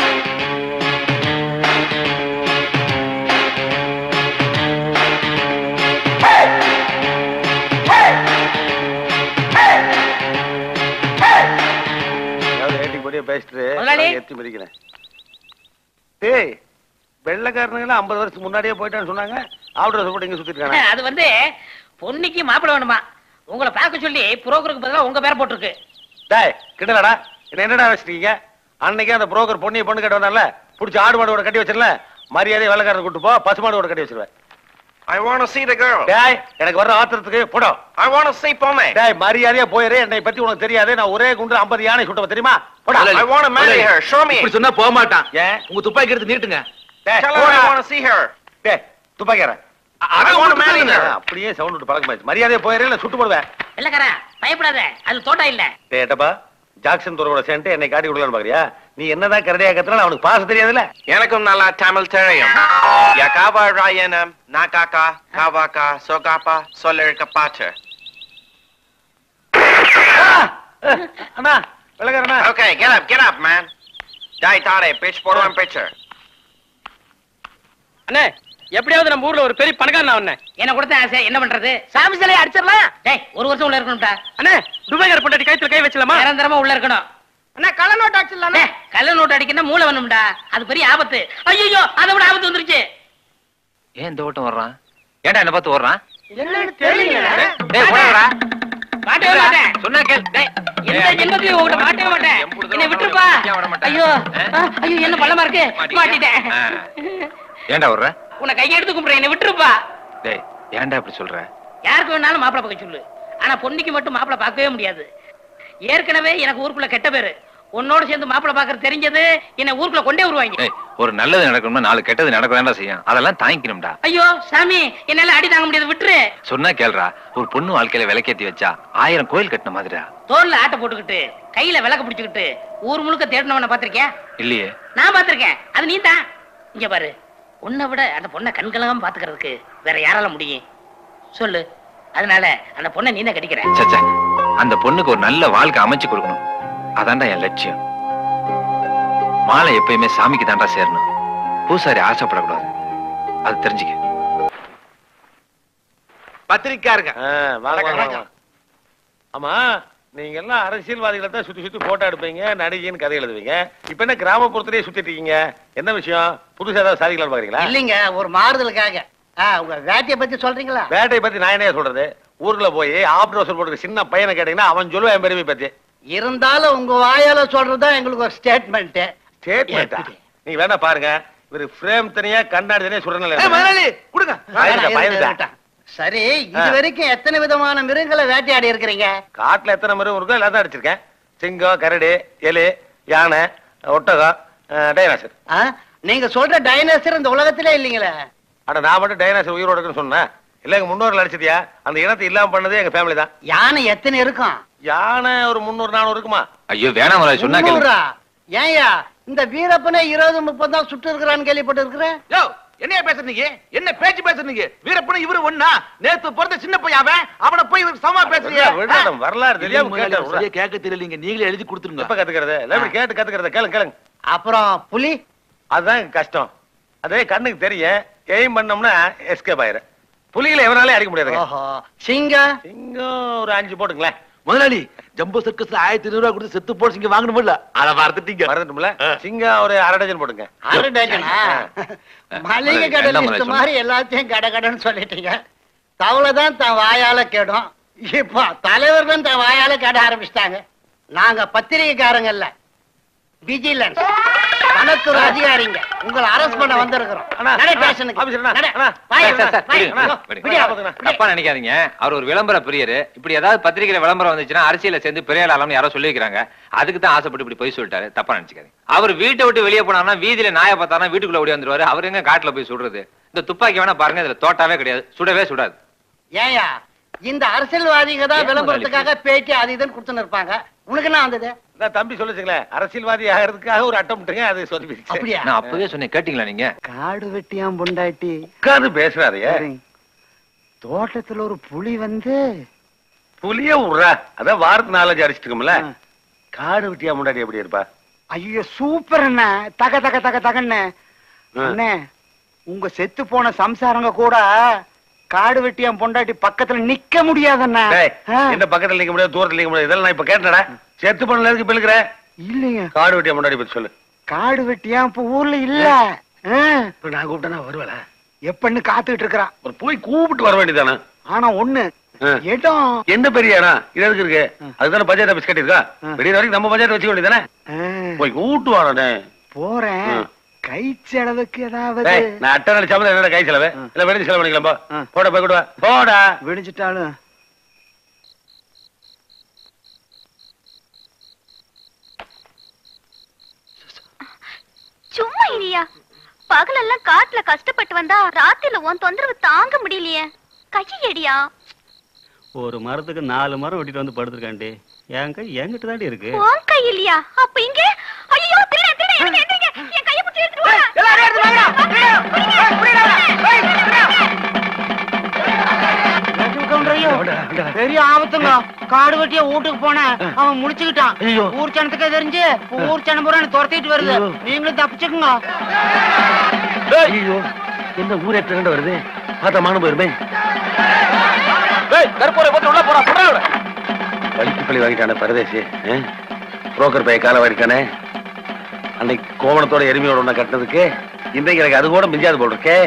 ஏதாவது ஏட்டி பொடியா பேசிட்டு
முதலாளி.
நான் எத்தி மிதிக்கிறேன் டேய் வெள்ளைக்காரனுங்களா ஐம்பது வருஷத்துக்கு முன்னாடியே போயிட்டான்னு சொன்னாங்க ஆவுடர் போட்டு இங்க சுத்திட்டு இருக்கானே
அது வந்து பொண்ணுக்கு மாப்பிள வேணுமா உங்களை பார்க்க சொல்லி புரோக்கருக்கு பதிலா உங்க பேர் போட்டிருக்கு
டேய் கிட்டலடா என்ன என்னடா வச்சிருக்கீங்க அன்னைக்கே அந்த புரோக்கர் பொண்ணிய பொண்ணு கட்ட வந்தால புடிச்சு ஆடு மாடோட கட்டி வச்சிடல மரியாதை வெள்ளைக்காரன் கூட்டு போ பசு மாடோட கட்டி வச்சிருவேன்
I want to see the girl.
டேய் எனக்கு வர்ற ஆத்திரத்துக்கு Bodo
I want to see Bonnie.
டேய் மரியாதையா போயிரு என்னை பத்தி உனக்கு தெரியாது நான் ஒரே குண்டு 50 யானை சுட்டவ தெரியுமா போடா
I want to marry her. Show me.
இப்படி சொன்னா போக மாட்டான்
ஏன்
உங்க துப்பாக்கி எடுத்து நீட்டுங்க
டேய்
Tell her
போடா.
I want to see her.
டேய் துப்பாக்கிற
I want to marry her.
அப்படியே சவுண்ட் விட்டு பழக்கமாச்சு மரியாதையா போயிரு இல்ல சுட்டு போடுவேன்
இல்லக்காரா பயப்படாத அது தோட்டம் இல்ல
டேய் ஏட்டப்பா ஜாக்சன் துறவோட சேர்ந்து என்னை காட்டி கொடுக்கலான்னு பாக்குறியா நீ என்னதான் கரடியா கத்துனாலும் அவனுக்கு பாச தெரியாதுல்ல
எனக்கும் நல்லா தமிழ் தெரியும் யாக்காவா ராயனம் நாகாக்கா காவாக்கா சோகாப்பா சொல்லிருக்க பாட்டு
அண்ணா வெள்ளக்காரண்ணா
Okay, get up, get up, man. Dai tare, pitch போடுவான் pitcher.
அண்ணே எப்படியாவது நம்ம ஊர்ல ஒரு பெரிய பணக்காரன் அவனே
என்ன கொடுத்த ஆசை என்ன பண்றது சாமி சிலையை அடிச்சிடலாம் டேய் ஒரு வருஷம் உள்ள இருக்கணும்டா
அண்ணே துபாய்கார பொண்டாட்டி கைத்துல கை வச்சலாமா
நிரந்தரமா உள்ள இருக்கணும்
அண்ணா கள்ள நோட்டு அடிச்சிடலாம்
டேய், கள்ள நோட்டு அடிக்கணும் மூளை வேணும்டா அது பெரிய ஆபத்து ஐயோ அதை விட ஆபத்து வந்துருச்சு
ஏன் இந்த ஓட்டம் வர்றான் ஏன்டா என்ன பார்த்து ஓடுறான்
என்னன்னு தெரியல
டேய் போடா
மாட்டவே மாட்டேன்
சொன்னா கேள் டேய்
எந்த ஜென்மத்திலையும் உங்கள்ட்ட மாட்டவே மாட்டேன் என்னை விட்டுருப்பா
ஏன் விட மாட்டேன்?
ஐயோ
ஆ?
ஆ, ஐயோ என்ன பள்ளமா இருக்கு மாட்டிட்டேன்
ஆ. ஏன்டா விடுற
உன்னை கையெடுத்து கும்பிடுறேன் என்ன விட்டுருப்பா
டேய் ஏன்டா இப்படி சொல்ற
யாருக்கு வேணாலும் மாப்பிளை பார்க்க சொல்லு ஆனா பொண்ணுக்கு மட்டும் மாப்பிளை பார்க்கவே முடியாது ஏற்கனவே எனக்கு ஊருக்குள்ள கெட்ட பேரு உன்னோட சேர்ந்து மாப்பிளை பார்க்கறது தெரிஞ்சது என்ன ஊருக்குள்ள கொண்டே வருவாங்க
டேய் ஒரு நல்லது நடக்கணும்னா நாலு கெட்டது நடக்கதான்டா செய்யும் அதெல்லாம் தாங்கிக்கணும்டா
ஐயோ சாமி என்னால அடி தாங்க முடியாது விட்டுரு
சொன்னா கேள்றா ஒரு பொண்ணு வாழ்க்கையில விளக்கேத்தி வச்சா ஆயிரம் கோயில் கட்டின மாதிரிடா
தோல்ல ஆட்டை போட்டுக்கிட்டு கையில விளக்க பிடிச்சுக்கிட்டு ஊர் முழுக்க தேடினவன பாத்திருக்கியா
இல்லையே
நான் பாத்திருக்கேன் அது நீ தான் இங்க பாரு உன்னை விட அந்த பொண்ணை கண்கலங்காம பாத்துக்கிறதுக்கு வேற யாரால முடியும் சொல்லு அதனால அந்த பொண்ணை நீ தான் கடிக்கிற
சச்சா அந்த பொண்ணுக்கு ஒரு நல்ல வாழ்க்கை அமைச்சு கொடுக்கணும் அதான்டா என் லட்சியம் மாலை எப்பயுமே சாமிக்கு தான்டா சேரணும் பூசாரி ஆசைப்படக்கூடாது அது தெரிஞ்சுக்க
பத்திரிக்காருங்க
ஆ, வாங்க, வாங்க, வாங்க. ஆமா நீங்க எல்லாம் அரசியல்வாதிகளை தான் சுத்தி சுத்தி போட்டோ எடுப்பீங்க நடிகைன்னு கதை எழுதுவீங்க இப்ப என்ன கிராமப்புறத்திலேயே சுத்திட்டு இருக்கீங்க என்ன விஷயம் புதுசா ஏதாவது சாதிக்கலாம் பாக்குறீங்களா
இல்லைங்க ஒரு மாறுதலுக்காக ஆ, உங்க வேட்டையை பத்தி சொல்றீங்களா
வேட்டையை பத்தி நான் என்ன சொல்றது ஊருக்குள்ள போய் ஆப்டர் ஹவுஸ் போட்டுருக்க சின்ன பையனை கேட்டீங்கன்னா அவன் சொல்லுவான் என் பெருமை பத்தி
இருந்தாலும் உங்க வாயால சொல்றதுதான் எங்களுக்கு ஒரு ஸ்டேட்மெண்ட்
ஸ்டேட்மெண்டா நீங்க வேணா பாருங்க இவரு ஃப்ரேம் தனியா கண்ணாடி தனியா சுடணும்
ஏய், முதலாளி கொடுங்க
பயந்துட்டா
சரி இது வரைக்கும் எத்தனை விதமான மிருகங்களை வேட்டையாடி இருக்கிறீங்க
காட்டுல எத்தனை மிருகம் இருக்கோ எல்லாம் தான் அடிச்சிருக்கேன் சிங்கம் கரடி எலி யானை ஒட்டகம் டைனாசர்
ஆ? நீங்க சொல்ற டைனோசர் இந்த உலகத்திலே இல்லைங்களே
அட நான் மட்டும் டைனாசர் உயிரோட இருக்குன்னு சொன்னேன் இல்ல எங்க முன்னோர்கள் அடிச்சதியா அந்த இனத்தை இல்லாம பண்ணதே எங்க ஃபேமிலி தான்
யானை எத்தனை இருக்கும்
யானை ஒரு முந்நூறு நானூறு இருக்குமா
ஐயோ வேணாம் முதலாளி சொன்னா கேளு
முந்நூறா? ஏன்யா இந்த வீரப்பனே இருபது முப்பது தான் சுட்டு இருக்கிறான்னு கேள்விப்பட்டு இருக்கிறேன்
யோ என்னைய பேசுறீங்க என்ன பேச்சு பேசுறீங்க வீரப்பன இவரு ஒண்ணா நேத்து பிறந்த சின்ன பையன் அவன் அவனை போய் இவருக்கு சமமா பேசுறீங்க
விடட்டும், வரலாறு தெரியாம கேட்டேன்
சரியா கேட்க தெரியலீங்க நீங்களே எழுதி கொடுத்துருங்க
எப்ப கத்துக்கிறது இல்ல இப்படி கேட்டு கத்துக்கிறது கேளுங்க கேளுங்க
அப்புறம் புலி
அதுதான் கஷ்டம் அதே கண்ணுக்கு தெரியும் எய்ம் பண்ணோம்னா எஸ்கேப் ஆயிரு புலிகளை எவனாலே அடிக்க முடியாதுங்க
ஓஹோ சிங்கம்
சிங்கம் ஒரு அஞ்சு போட்டுங்களேன்
முதலாளி ஜம்போ சர்க்கஸ்ல ஆயிரத்தி இருநூறு ரூபா கொடுத்து செத்து போட சிங்க வாங்கணும்ல அத மறந்துட்டீங்க
மறந்துட்டுல சிங்கம் ஒரு அரை டஜன் போட்டுங்க
அரை டஜனா மளிகை
முதல்ல
கடை
என்ன
லிஸ்ட்
முதல்ல
மாதிரி எல்லாத்தையும் கடை கடைன்னு சொல்லிட்டீங்க தவளை தான் தன் வாயால கேடும் இப்போ தலைவர் தான் தன் வாயால கேட ஆரம்பிச்சிட்டாங்க நாங்க பத்திரிகைக்காரங்க இல்ல விஜிலன்ஸ் வனத்துறை அதிகாரிங்க உங்களை அரெஸ்ட் பண்ண வந்திருக்கிறோம்
அண்ணா,
நட
அண்ணா,
ஸ்டேஷனுக்கு
ஆபீசர் அண்ணா,
நட.
அண்ணா.
வாய்,
சார், சார், சார்,
வாய்,
விடுங்க,
வாய்.
விடுங்க.
விடியா,
விடுங்க.
விடியா.
தப்பா நினைக்காதீங்க அவர் ஒரு விளம்பர பிரியரு இப்படி ஏதாவது பத்திரிகையில விளம்பரம் வந்துச்சுன்னா அரசியல சேர்ந்து பெரிய ஆளாம்னு யாரோ சொல்லியிருக்காங்க அதுக்கு தான் ஆசைப்பட்டு இப்படி போய் சொல்லிட்டாரு தப்பா நினைச்சுக்காதீங்க அவர் வீட்டை விட்டு வெளியே போனாருன்னா வீதியில நாயை பார்த்தாருன்னா வீட்டுக்குள்ள ஓடி வந்துருவாரு அவர் எங்க காட்டுல போய் சுடுறது இந்த துப்பாக்கி வேணா பாருங்க இதுல தோட்டாவே கிடையாது சுடவே சுடாது
ஏயா இந்த அரசியல்வாதிங்க தான்
ஏன்
விளம்பரத்துக்காக பேட்டி அது இதுன்னு கொடுத்துன்னு இருப்பாங்க உனக்கு என்ன வந்தது
நான் தம்பி சொல்லுச்சுங்களேன் அரசியல்வாதி ஆகிறதுக்காக ஒரு அட்டம்ட்டுங்க அது சொல்லி
அப்படியா
நான் அப்பவே சொன்னேன் கேட்டீங்களா நீங்க
காடு வெட்டியாம் பொண்டாட்டி
உட்கார்ந்து பேசுறாருயே
தோட்டத்துல ஒரு புலி வந்து
புளிய விடுறா அதான் வாரத்து நாலஞ்சு அடிச்சிட்டு இருக்கோம்ல காடு விட்டியா முன்னாடி எப்படி இருப்பா
ஐயோ சூப்பர் அண்ண தக தக தக தகன்னு அண்ணே உங்க செத்து போன சம்சாரங்க கூட காடு வெட்டியாம் பொண்டாட்டி பக்கத்துல நிக்க முடியாதண்ணா
டேய், என்ன பக்கத்துல நிக்க முடியாது தூரத்துல நிக்க முடியாது இதெல்லாம் நான் இப்ப கேட்டடா செத்து பண்ணல இருக்கு பிள்ளைக்கிற
இல்லைங்க
காடு வெட்டியா முன்னாடி பத்தி சொல்லு
காடு வெட்டியாம் இப்ப ஊர்ல இல்ல ஆ,
இப்ப நான் கூப்பிட்டேன்னா வருவல
எப்பன்னு காத்துக்கிட்டு இருக்கிறான்
ஒரு போய் கூப்பிட்டு வர வேண்டியதானே
ஆனா ஒண்ணு
ஆ.
இடம்
எந்த பெரிய இடம் இது எதுக்கு இருக்கு அதுதானே பஞ்சாயத்து ஆபீஸ் கட்டிருக்கா வெளிய வரைக்கும் நம்ம பஞ்சாயத்து வச்சுக்க வேண்டியதானே
ஆ,
போய் கூப்பிட்டு வாடனே
போறேன்
ஆ.
கை செலவுக்கு ஏதாவது
டேய் நான் அட்டை நினைச்சாம என்னோட கை செலவு இல்ல வெளிய செலவு பண்ணிக்கலாம் போ
ஆ.
போட போய் கூட்டு வா போடா
விடிஞ்சிட்டாலும்
சும்மா இரியா பகலெல்லாம் காட்டுல கஷ்டப்பட்டு வந்தா ராத்திரில உன் தொந்தரவு தாங்க முடியலையே கையை எடியா
ஒரு மரத்துக்கு நாலு மரம் வெட்டிட்டு வந்து படுத்துருக்காண்டி என் கை என்கிட்ட தாண்டி இருக்கு
உன் கை இல்லையா அப்ப இங்க ஐயோ திருட திருட எந்திரிங்க, எந்திரிங்க. என் கையை பிடிச்சி எடுத்துட்டு வாங்க.
பெரிய ஆபத்துங்க காடு வெட்டிய வீட்டுக்கு போனேன் அவன் முடிச்சுக்கிட்டான் ஊர் சனத்துக்கே தெரிஞ்சு ஊர் சனம் பூரா என்னை துரத்திட்டு வருது நீங்களும் தப்பிச்சுக்குங்க
ஐயோ என்ன ஊரே திரண்டு வருது பார்த்தா மானம் போயிருமே
கருப்பூரை போட்டு உள்ள போடா போடா
வலிக்கு பள்ளி வாங்கிட்டானே பரதேசி புரோக்கர் பைய காலை வாங்கிட்டானே அன்னைக்கு கோவணத்தோட எருமையோட ஒண்ணா கட்டினதுக்கு இன்றைக்கு எனக்கு அது கூட மிஞ்சாது போல் இருக்கே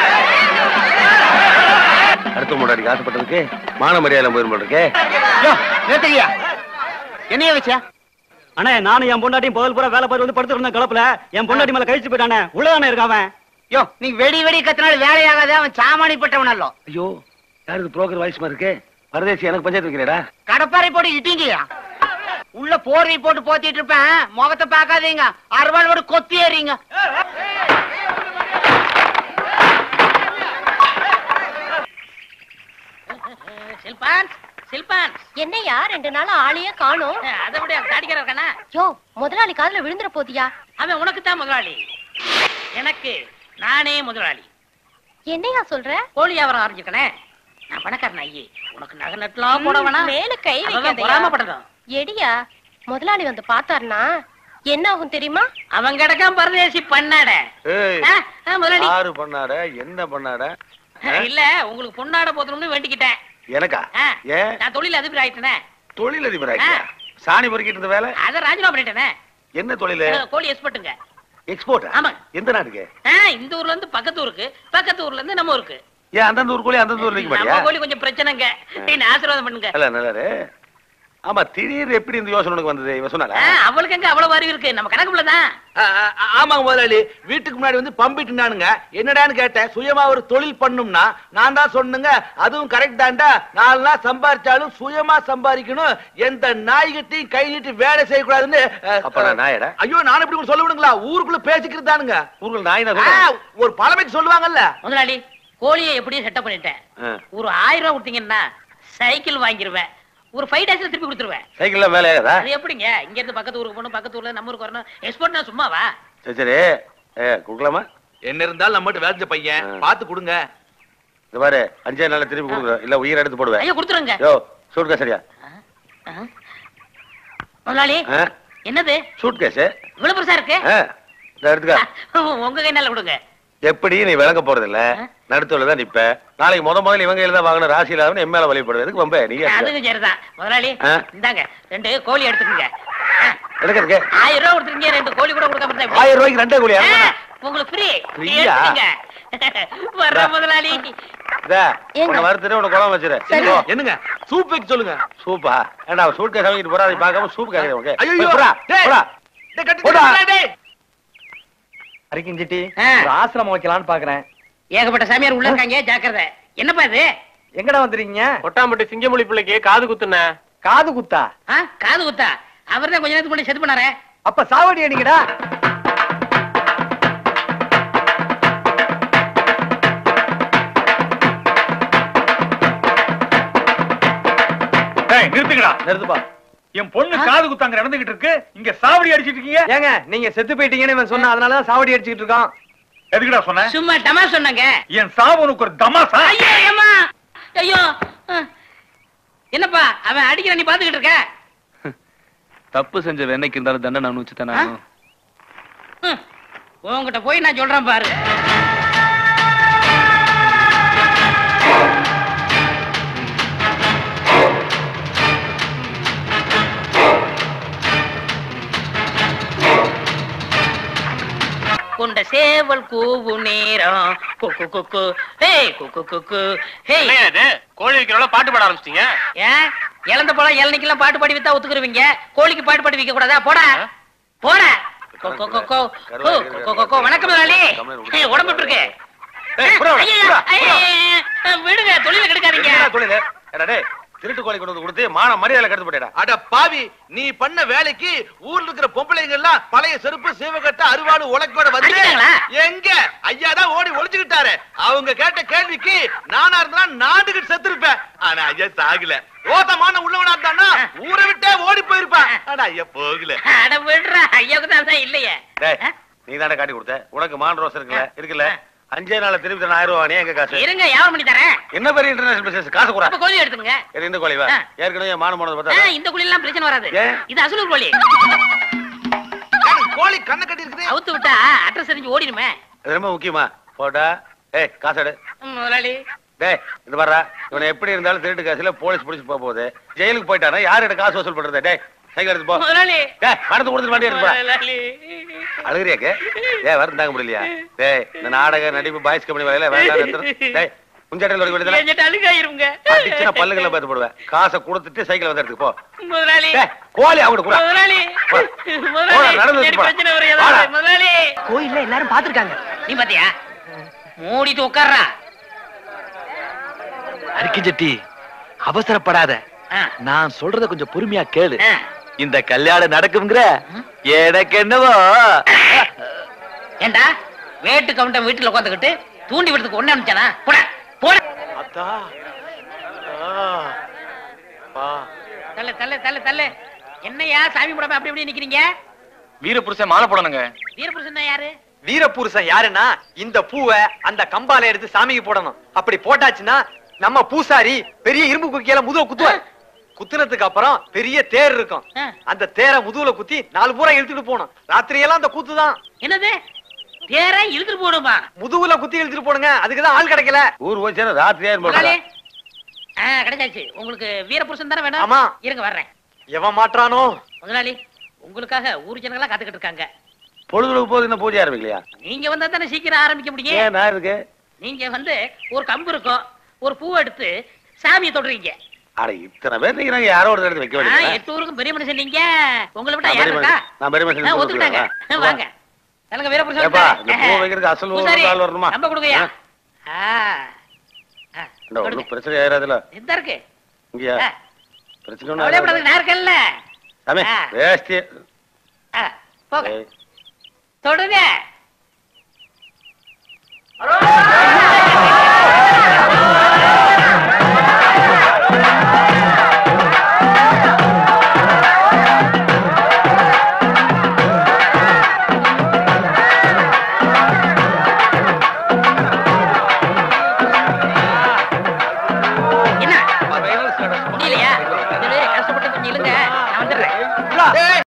அடுத்த முன்னாடி ஆசைப்பட்டதுக்கு மான மரியாதை போயிரும் போல் இருக்கே
ஏத்திரியா என்னைய வச்சா
அண்ணே நானும் என் பொண்டாட்டியும் பகல் பூரா வேலை பார்த்து வந்து படுத்துருந்த கலப்புல என் பொண்டாட்டி மேல கழிச்சு போயிட்டானே உள்ளதானே இருக்கான் அவன்
யோ நீ வெடி வெடி கத்தினால வேலையாகாத அவன் சாமானிப்பட்டவன் அல்லோ
ஐயோ யாரு இது புரோக்கர் வாய்ஸ் மாதிரி இருக்கு பரதேசி எனக்கு பஞ்சாயத்து வைக்கிறேடா
கடப்பாரை போட்டு இட்டிங்கயா உள்ள போர்வை போட்டு போத்திட்டு இருப்பேன் முகத்தை பார்க்காதீங்க அறுவாளோட கொத்தி ஏறீங்க
சில்பான் சில்பான்
என்னையா ரெண்டு நாள் ஆளையே காணோம்
அதை விட தாடிக்கிற இருக்கானா
யோ முதலாளி காதுல விழுந்துற போதியா
அவன் உனக்கு தான் முதலாளி எனக்கு நானே முதலாளி
என்னையா சொல்ற
கோழி வியாபாரம் ஆரம்பிச்சிருக்கனே நான் பணக்காரன் ஐயே உனக்கு நகை நட்டுலாம் போட வேணாம்
மேல கை
அதெல்லாம்
வைக்காதயா
பொறாமப்படணும்
எடியா முதலாளி வந்து பார்த்தாருனா என்ன ஆகும் தெரியுமா
அவன் கிடக்கான் பரதேசி பண்ணாட
ஏய்
ஆ, ஆ, முதலாளி
யாரு பண்ணாட என்ன பண்ணாட
இல்ல உங்களுக்கு பொண்ணாட போத்தணும்னு வேண்டிக்கிட்டேன்
எனக்கா
ஆ,
ஏன்
நான் தொழில் அதிபர் ஆயிட்டேனே
தொழிலதிபர் ஆகியா சாணி பொறுக்கிட்டு இருந்த வேலை
அதை ராஜினாமா பண்ணிட்டேனே
என்ன தொழில்
கோழி எக்ஸ்பர்ட்டுங்க
எக்ஸ்போர்ட்
ஆமா.
எந்த நாட்டுக்கு
ஆ, இந்த ஊர்ல இருந்து பக்கத்து ஊருக்கு பக்கத்து ஊர்ல இருந்து நம்ம ஊருக்கு
ஏன் அந்தந்த ஊர் கோழி அந்தந்த ஊர் நிக்க
நம்ம
மாட்டியா
கோழி கொஞ்சம் பிரச்சனைங்க நீங்க ஆசீர்வாதம் பண்ணுங்க
இல்ல நல்லாரு ஆமா திடீர்னு எப்படி இந்த யோசனை உனக்கு வந்தது இவன் சொன்னாரா
ஆ, அவளுக்கு எங்க அவ்வளவு அறிவு இருக்கு நம்ம கணக்கு தான்
ஆமாங்க முதலாளி வீட்டுக்கு முன்னாடி வந்து பம்பிட்டுனானுங்க என்னடான்னு கேட்டேன் சுயமா ஒரு தொழில் பண்ணும்னா நான் தான் சொன்னுங்க அதுவும் கரெக்ட் தான்டா நாலு நாள் சம்பாரிச்சாலும் சுயமா சம்பாதிக்கணும் எந்த நாய்கிட்டையும் கை நீட்டி வேலை செய்யக்கூடாதுன்னு அஹ்,
அப்ப நான் நாயடா
ஐயோ நான் இப்படி கூட சொல்ல விடுங்களா ஊருக்குள்ள பேசிக்கிறது தானுங்க
ஊருக்குள்ள நாய் நான்
ஆ,
சொல்றேன்
ஒரு பழமைக்கு சொல்லுவாங்கல்ல
முதலாளி கோழியை எப்படியும் செட்டப் பண்ணிட்டேன்
ஆ.
ஒரு ஆயிரம் ரூபாய் கொடுத்தீங்கன்னா சைக்கிள் வாங்கிருவேன் ஒரு ஃபைவ் டேஸ்ல திருப்பி கொடுத்துருவேன்
சைக்கிள்ல மேலே ஏதா
அது எப்படிங்க இங்க இருந்து பக்கத்து ஊருக்கு போகணும் பக்கத்து ஊர்ல நம்ம ஊருக்கு வரணும் எக்ஸ்போர்ட்னா சும்மாவா
சரி சரி ஏ கொடுக்கலாமா
என்ன இருந்தாலும் நம்மகிட்ட வேலை செஞ்ச பையன்
ஆ.
பார்த்து கொடுங்க
இந்த பாரு அஞ்சே நாள்ல திருப்பி கொடுக்குறேன் இல்ல உயிரை எடுத்து போடுவேன்
ஐயோ கொடுத்துருங்க
யோ சூட் கேஸ் சரியா
ஆ. முதலாளி என்னது
சூட் கேஸ்
இவ்வளவு பெருசா இருக்கு
இந்த எடுத்துக்க
உங்க கை நல்ல கொடுங்க
எப்படி நீ விளங்க போறது இல்ல நடுத்தோல தான் நிப்ப நாளைக்கு முத முதல்ல இவங்க தான் வாங்கின ராசி இல்லாத என் மேல வழிபடுறதுக்கு ரொம்ப நீ
அதுக்கும் சரிதான் முதலாளி
ஆ.
இந்தாங்க ரெண்டு கோழி எடுத்துக்கங்க
எடுக்கிறதுக்கு
ஆயிரம் ரூபாய் கொடுத்துருங்க ரெண்டு கோழி கூட கொடுக்காம இருந்தா எப்படி?
ஆயிரம் ரூபாய்க்கு ரெண்டே கோழியா
ஆ, உங்களுக்கு ஃப்ரீ
ஃப்ரீயா?
வர்ற முதலாளி
உன்னை வறுத்துட்டு உனக்கு குழம்பு வச்சிரு
சரி.
என்னங்க சூப் வைக்க சொல்லுங்க
சூப்பா ஏண்டா சூட் கேஸ் வாங்கிட்டு போறா அதை பார்க்காம சூப் கேக்குறேன் உனக்கு
ஐயோ
போய் போடா,
டேய்,
போடா.
டேய், கட்டி
போடா.
தரடா, டேய்.
அரிக்கிஞ்சிட்டி
ஆ.
ஒரு ஆசிரமம் வைக்கலாம்னு பாக்குறேன்
ஏகப்பட்ட சாமியார் உள்ள இருக்காங்க ஜாக்கிரதை என்னப்பா இது
எங்கடா வந்துருக்கீங்க
கொட்டாம்பட்டி சிங்கமொழி பிள்ளைக்கு காது குத்துன
காது குத்தா
ஆ, காது குத்தா அவர் தான் கொஞ்ச நேரத்துக்கு முன்னாடி செத்து பண்ணாரே
அப்ப சாவடி அடிங்கடா
டேய் நிறுத்துங்கடா
நிறுத்துப்பா
என் பொண்ணு காது குத்தாங்க நடந்துகிட்டு இருக்கு இங்க சாவடி அடிச்சிட்டு இருக்கீங்க
ஏங்க நீங்க செத்து போயிட்டீங்கன்னு இவன் சொன்னா அதனாலதான் சாவடி அடிச்சுக்கிட்டு இருக்கான்
எதுக்குடா சொன்ன
சும்மா டமா சொன்னாங்க
என் சாவு உனக்கு ஒரு தமாசா
ஐயோ ஏமா ஐயோ ஆ. என்னப்பா அவன் அடிக்கிற நீ பாத்துக்கிட்டு இருக்க
தப்பு செஞ்ச வெண்ணைக்கு இருந்தாலும் தண்டனை அனுபவிச்சுதானே
ஆ? ம். உன்கிட்ட போய் நான் சொல்றேன் பாரு கொண்ட சேவல் கூவு நேரம் குக்கு குக்கு ஹேய் குக்கு குக்கு ஹேய்
கோழி வைக்கிறவள பாட்டு பாட ஆரம்பிச்சிட்டீங்க
ஏன் இழந்த பழம் இளநிக்கெல்லாம் பாட்டு பாடி வித்தா ஒத்துக்குருவீங்க கோழிக்கு பாட்டு பாடி விக்க கூடாதா போடா போடா கோ, கோ, கோ, கோ. கோ, கோ, கோ, கோ. வணக்கம் முதலாளி ஏய், உடம்பு எப்படி இருக்கு
ஏய், புறா,
ஐயா,
புறா,
ஐயா, ஐயா, விடுங்க தொழில கெடுக்காதீங்க
என்னடா தொழிலு? ஏடா டேய், திருட்டு கோழி கொண்டு வந்து கொடுத்து மான மரியாதை கெடுத்து போட்டேடா
அட பாவி நீ பண்ண வேலைக்கு ஊர்ல இருக்கிற பொம்பளைங்க எல்லாம் பழைய செருப்பு சீவகட்ட அருவாடு உலக்கோட வந்து
அடிச்சாங்களா?
எங்க ஐயா தான் ஓடி ஒளிச்சுக்கிட்டாரு அவங்க கேட்ட கேள்விக்கு நானா இருந்தா நாண்டுகிட்டு செத்துருப்பேன் ஆனா ஐயா சாகல ஓத்தமான உள்ளவனா இருந்தானா ஊரை விட்டே ஓடி போயிருப்பேன் ஆனா ஐயா போகல
அட விடுறா ஐயாவுக்கு தான் அதான் இல்லையே
டேய் நீ தானே காட்டி கொடுத்த உனக்கு மான் ரோஸ் இருக்குல்ல இருக்குல்ல அஞ்சே நாள்ல திருப்பி தரேன் ஆயிரம் ரூபாய் வாங்கினே எங்க காசு
இருங்க வியாபாரம் பண்ணி தரேன்
என்ன பெரிய இன்டர்நேஷனல் பிசினஸ் காசு கூட
அப்ப கோழி எடுத்துங்க
இந்த கோழி வா
ஆ.
ஏற்கனவே மானம் போனது
ஆ,
பார்த்தா
இந்த குழி எல்லாம் பிரச்சனை வராது
ஏன்?
இது அசலூர் கோழி
கோழி கண்ணை கட்டி இருக்குது
அவுத்து விட்டா அட்ரஸ் தெரிஞ்சு ஓடிடுமே
இது ரொம்ப முக்கியமா போட்டா ஏய் காசு எடு
ம், முதலாளி
டேய் இந்த வர்றா இவனை எப்படி இருந்தாலும் திருட்டு காசுல போலீஸ் பிடிச்சு போக போகுது ஜெயிலுக்கு போயிட்டானா யார்கிட்ட காசு வசூல் பண்றது டேய் சைக்கிள் எடுத்து போ
முதலாளி
டேய் பணத்தை கொடுத்துட்டு வண்டி எடுத்து போ
முதலாளி
அழுகுறியாக்கு ஏய் வரும் தாங்க முடியலையா டேய் இந்த நாடக நடிப்பு பாய்ஸ் கம்பெனி வேலையில வேண்டாம் நிறுத்துறேன். டேய் குஞ்சாட்டையில் ஓடி விடுதல
என்கிட்ட அழுகாயிருங்க
அடிச்சுனா பல்லுகளை பார்த்து போடுவேன் காசை கொடுத்துட்டு சைக்கிள் வந்து எடுத்துக்கு போ
முதலாளி
டேய் கோழி அவங்கிட்ட கூட
முதலாளி முதலாளி,
நடந்து
பின்னாடி
போ.
பிரச்சனை வரும்
வாடா.
ஏதாவது. முதலாளி
கோயில்ல எல்லாரும் பாத்துருக்காங்க
நீ பாத்தியா மூடிட்டு உட்கார்றா
அரிக்கி ஜெட்டி அவசரப்படாத நான் சொல்றத கொஞ்சம் பொறுமையா கேளு இந்த கல்யாணம் நடக்குங்கிற எனக்கு என்னவோ
ஏண்டா வேட்டு கவுண்டன் வீட்டுல உட்காந்துக்கிட்டு தூண்டி விடுறதுக்கு ஒண்ணு அனுப்பிச்சானா போட போட
அத்தா
தள்ளு தள்ளு தள்ளு தள்ளு என்னையா சாமி போடாம அப்படி இப்படி நிக்கிறீங்க
வீரபுருஷன் மாலை போடணுங்க
வீரபுருஷன் யாரு
வீரபுருஷன் யாருன்னா இந்த பூவை அந்த கம்பால எடுத்து சாமிக்கு போடணும் அப்படி போட்டாச்சுன்னா நம்ம பூசாரி பெரிய இரும்பு குக்கியில முதுக குத்துவார் குத்துனதுக்கு அப்புறம் பெரிய தேர் இருக்கும் அந்த தேரை முதுகுல குத்தி நாலு பூரா இழுத்துட்டு போகணும் ராத்திரி எல்லாம் அந்த குத்து தான்
என்னது தேர இழுத்துட்டு போடுமா
முதுகுல குத்தி இழுத்துட்டு போடுங்க அதுக்குதான் ஆள் கிடைக்கல
ஊர் போய் சேர ராத்திரியா
முதலாளி ஆ கிடைச்சாச்சு உங்களுக்கு வீரபுருஷன் தானே வேணும்
ஆமா.
இருங்க வர்றேன்
எவன் மாட்டானோ
முதலாளி உங்களுக்காக ஊர் ஜனங்களா காத்துக்கிட்டு இருக்காங்க
பொழுதுக்கு போது என்ன பூஜை ஆரம்பிக்கலையா
நீங்க வந்தா தானே சீக்கிரம் ஆரம்பிக்க முடியும்
ஏன் நான் இருக்கு
நீங்க வந்து ஒரு கம்பு இருக்கும் ஒரு பூ எடுத்து சாமியை தொடுறீங்க
அட இத்தனை பேர் நிக்கிறாங்க யாரோ ஒரு இடத்துல வைக்க
ஆ,
வேண்டியது
எட்டு ஊருக்கும் பெரிய மனுஷன் நீங்க உங்களை விட்டா
நான்
யார்
பெரிய
இருக்கா
மனுஷன். நான் பெரிய மனுஷன்
ஆ,
சொல்ல
ஒத்துக்கிட்டாங்க
சொல்லுவா.
ஆ, வாங்க நல்லங்க வீரபுருஷன்
ஏப்பா,
வந்துட்டாரு.
இந்த பூ வைக்கிறதுக்கு அசல் ஒரு
பூசாரி,
ஆள் வரணுமா?
நம்ப கொடுங்கய்யா
ஆ?
ஆ,
இந்த ஒண்ணும் பிரச்சனை ஆயிராதுல
எந்த இருக்கு
இங்கயா
ஆ.
பிரச்சனை ஒண்ணும்
கவலைப்படாத
ஆயிராது.
நான் இருக்கேன்ல
சாமி
ஆ.
வேஷ்டி
ஆ, போங்க
ஏய்.
தொடுங்க என்ன முடியலையா சரி, கஷ்டப்பட்டு கொஞ்சம் இழுங்க நான் வந்துடுறேன்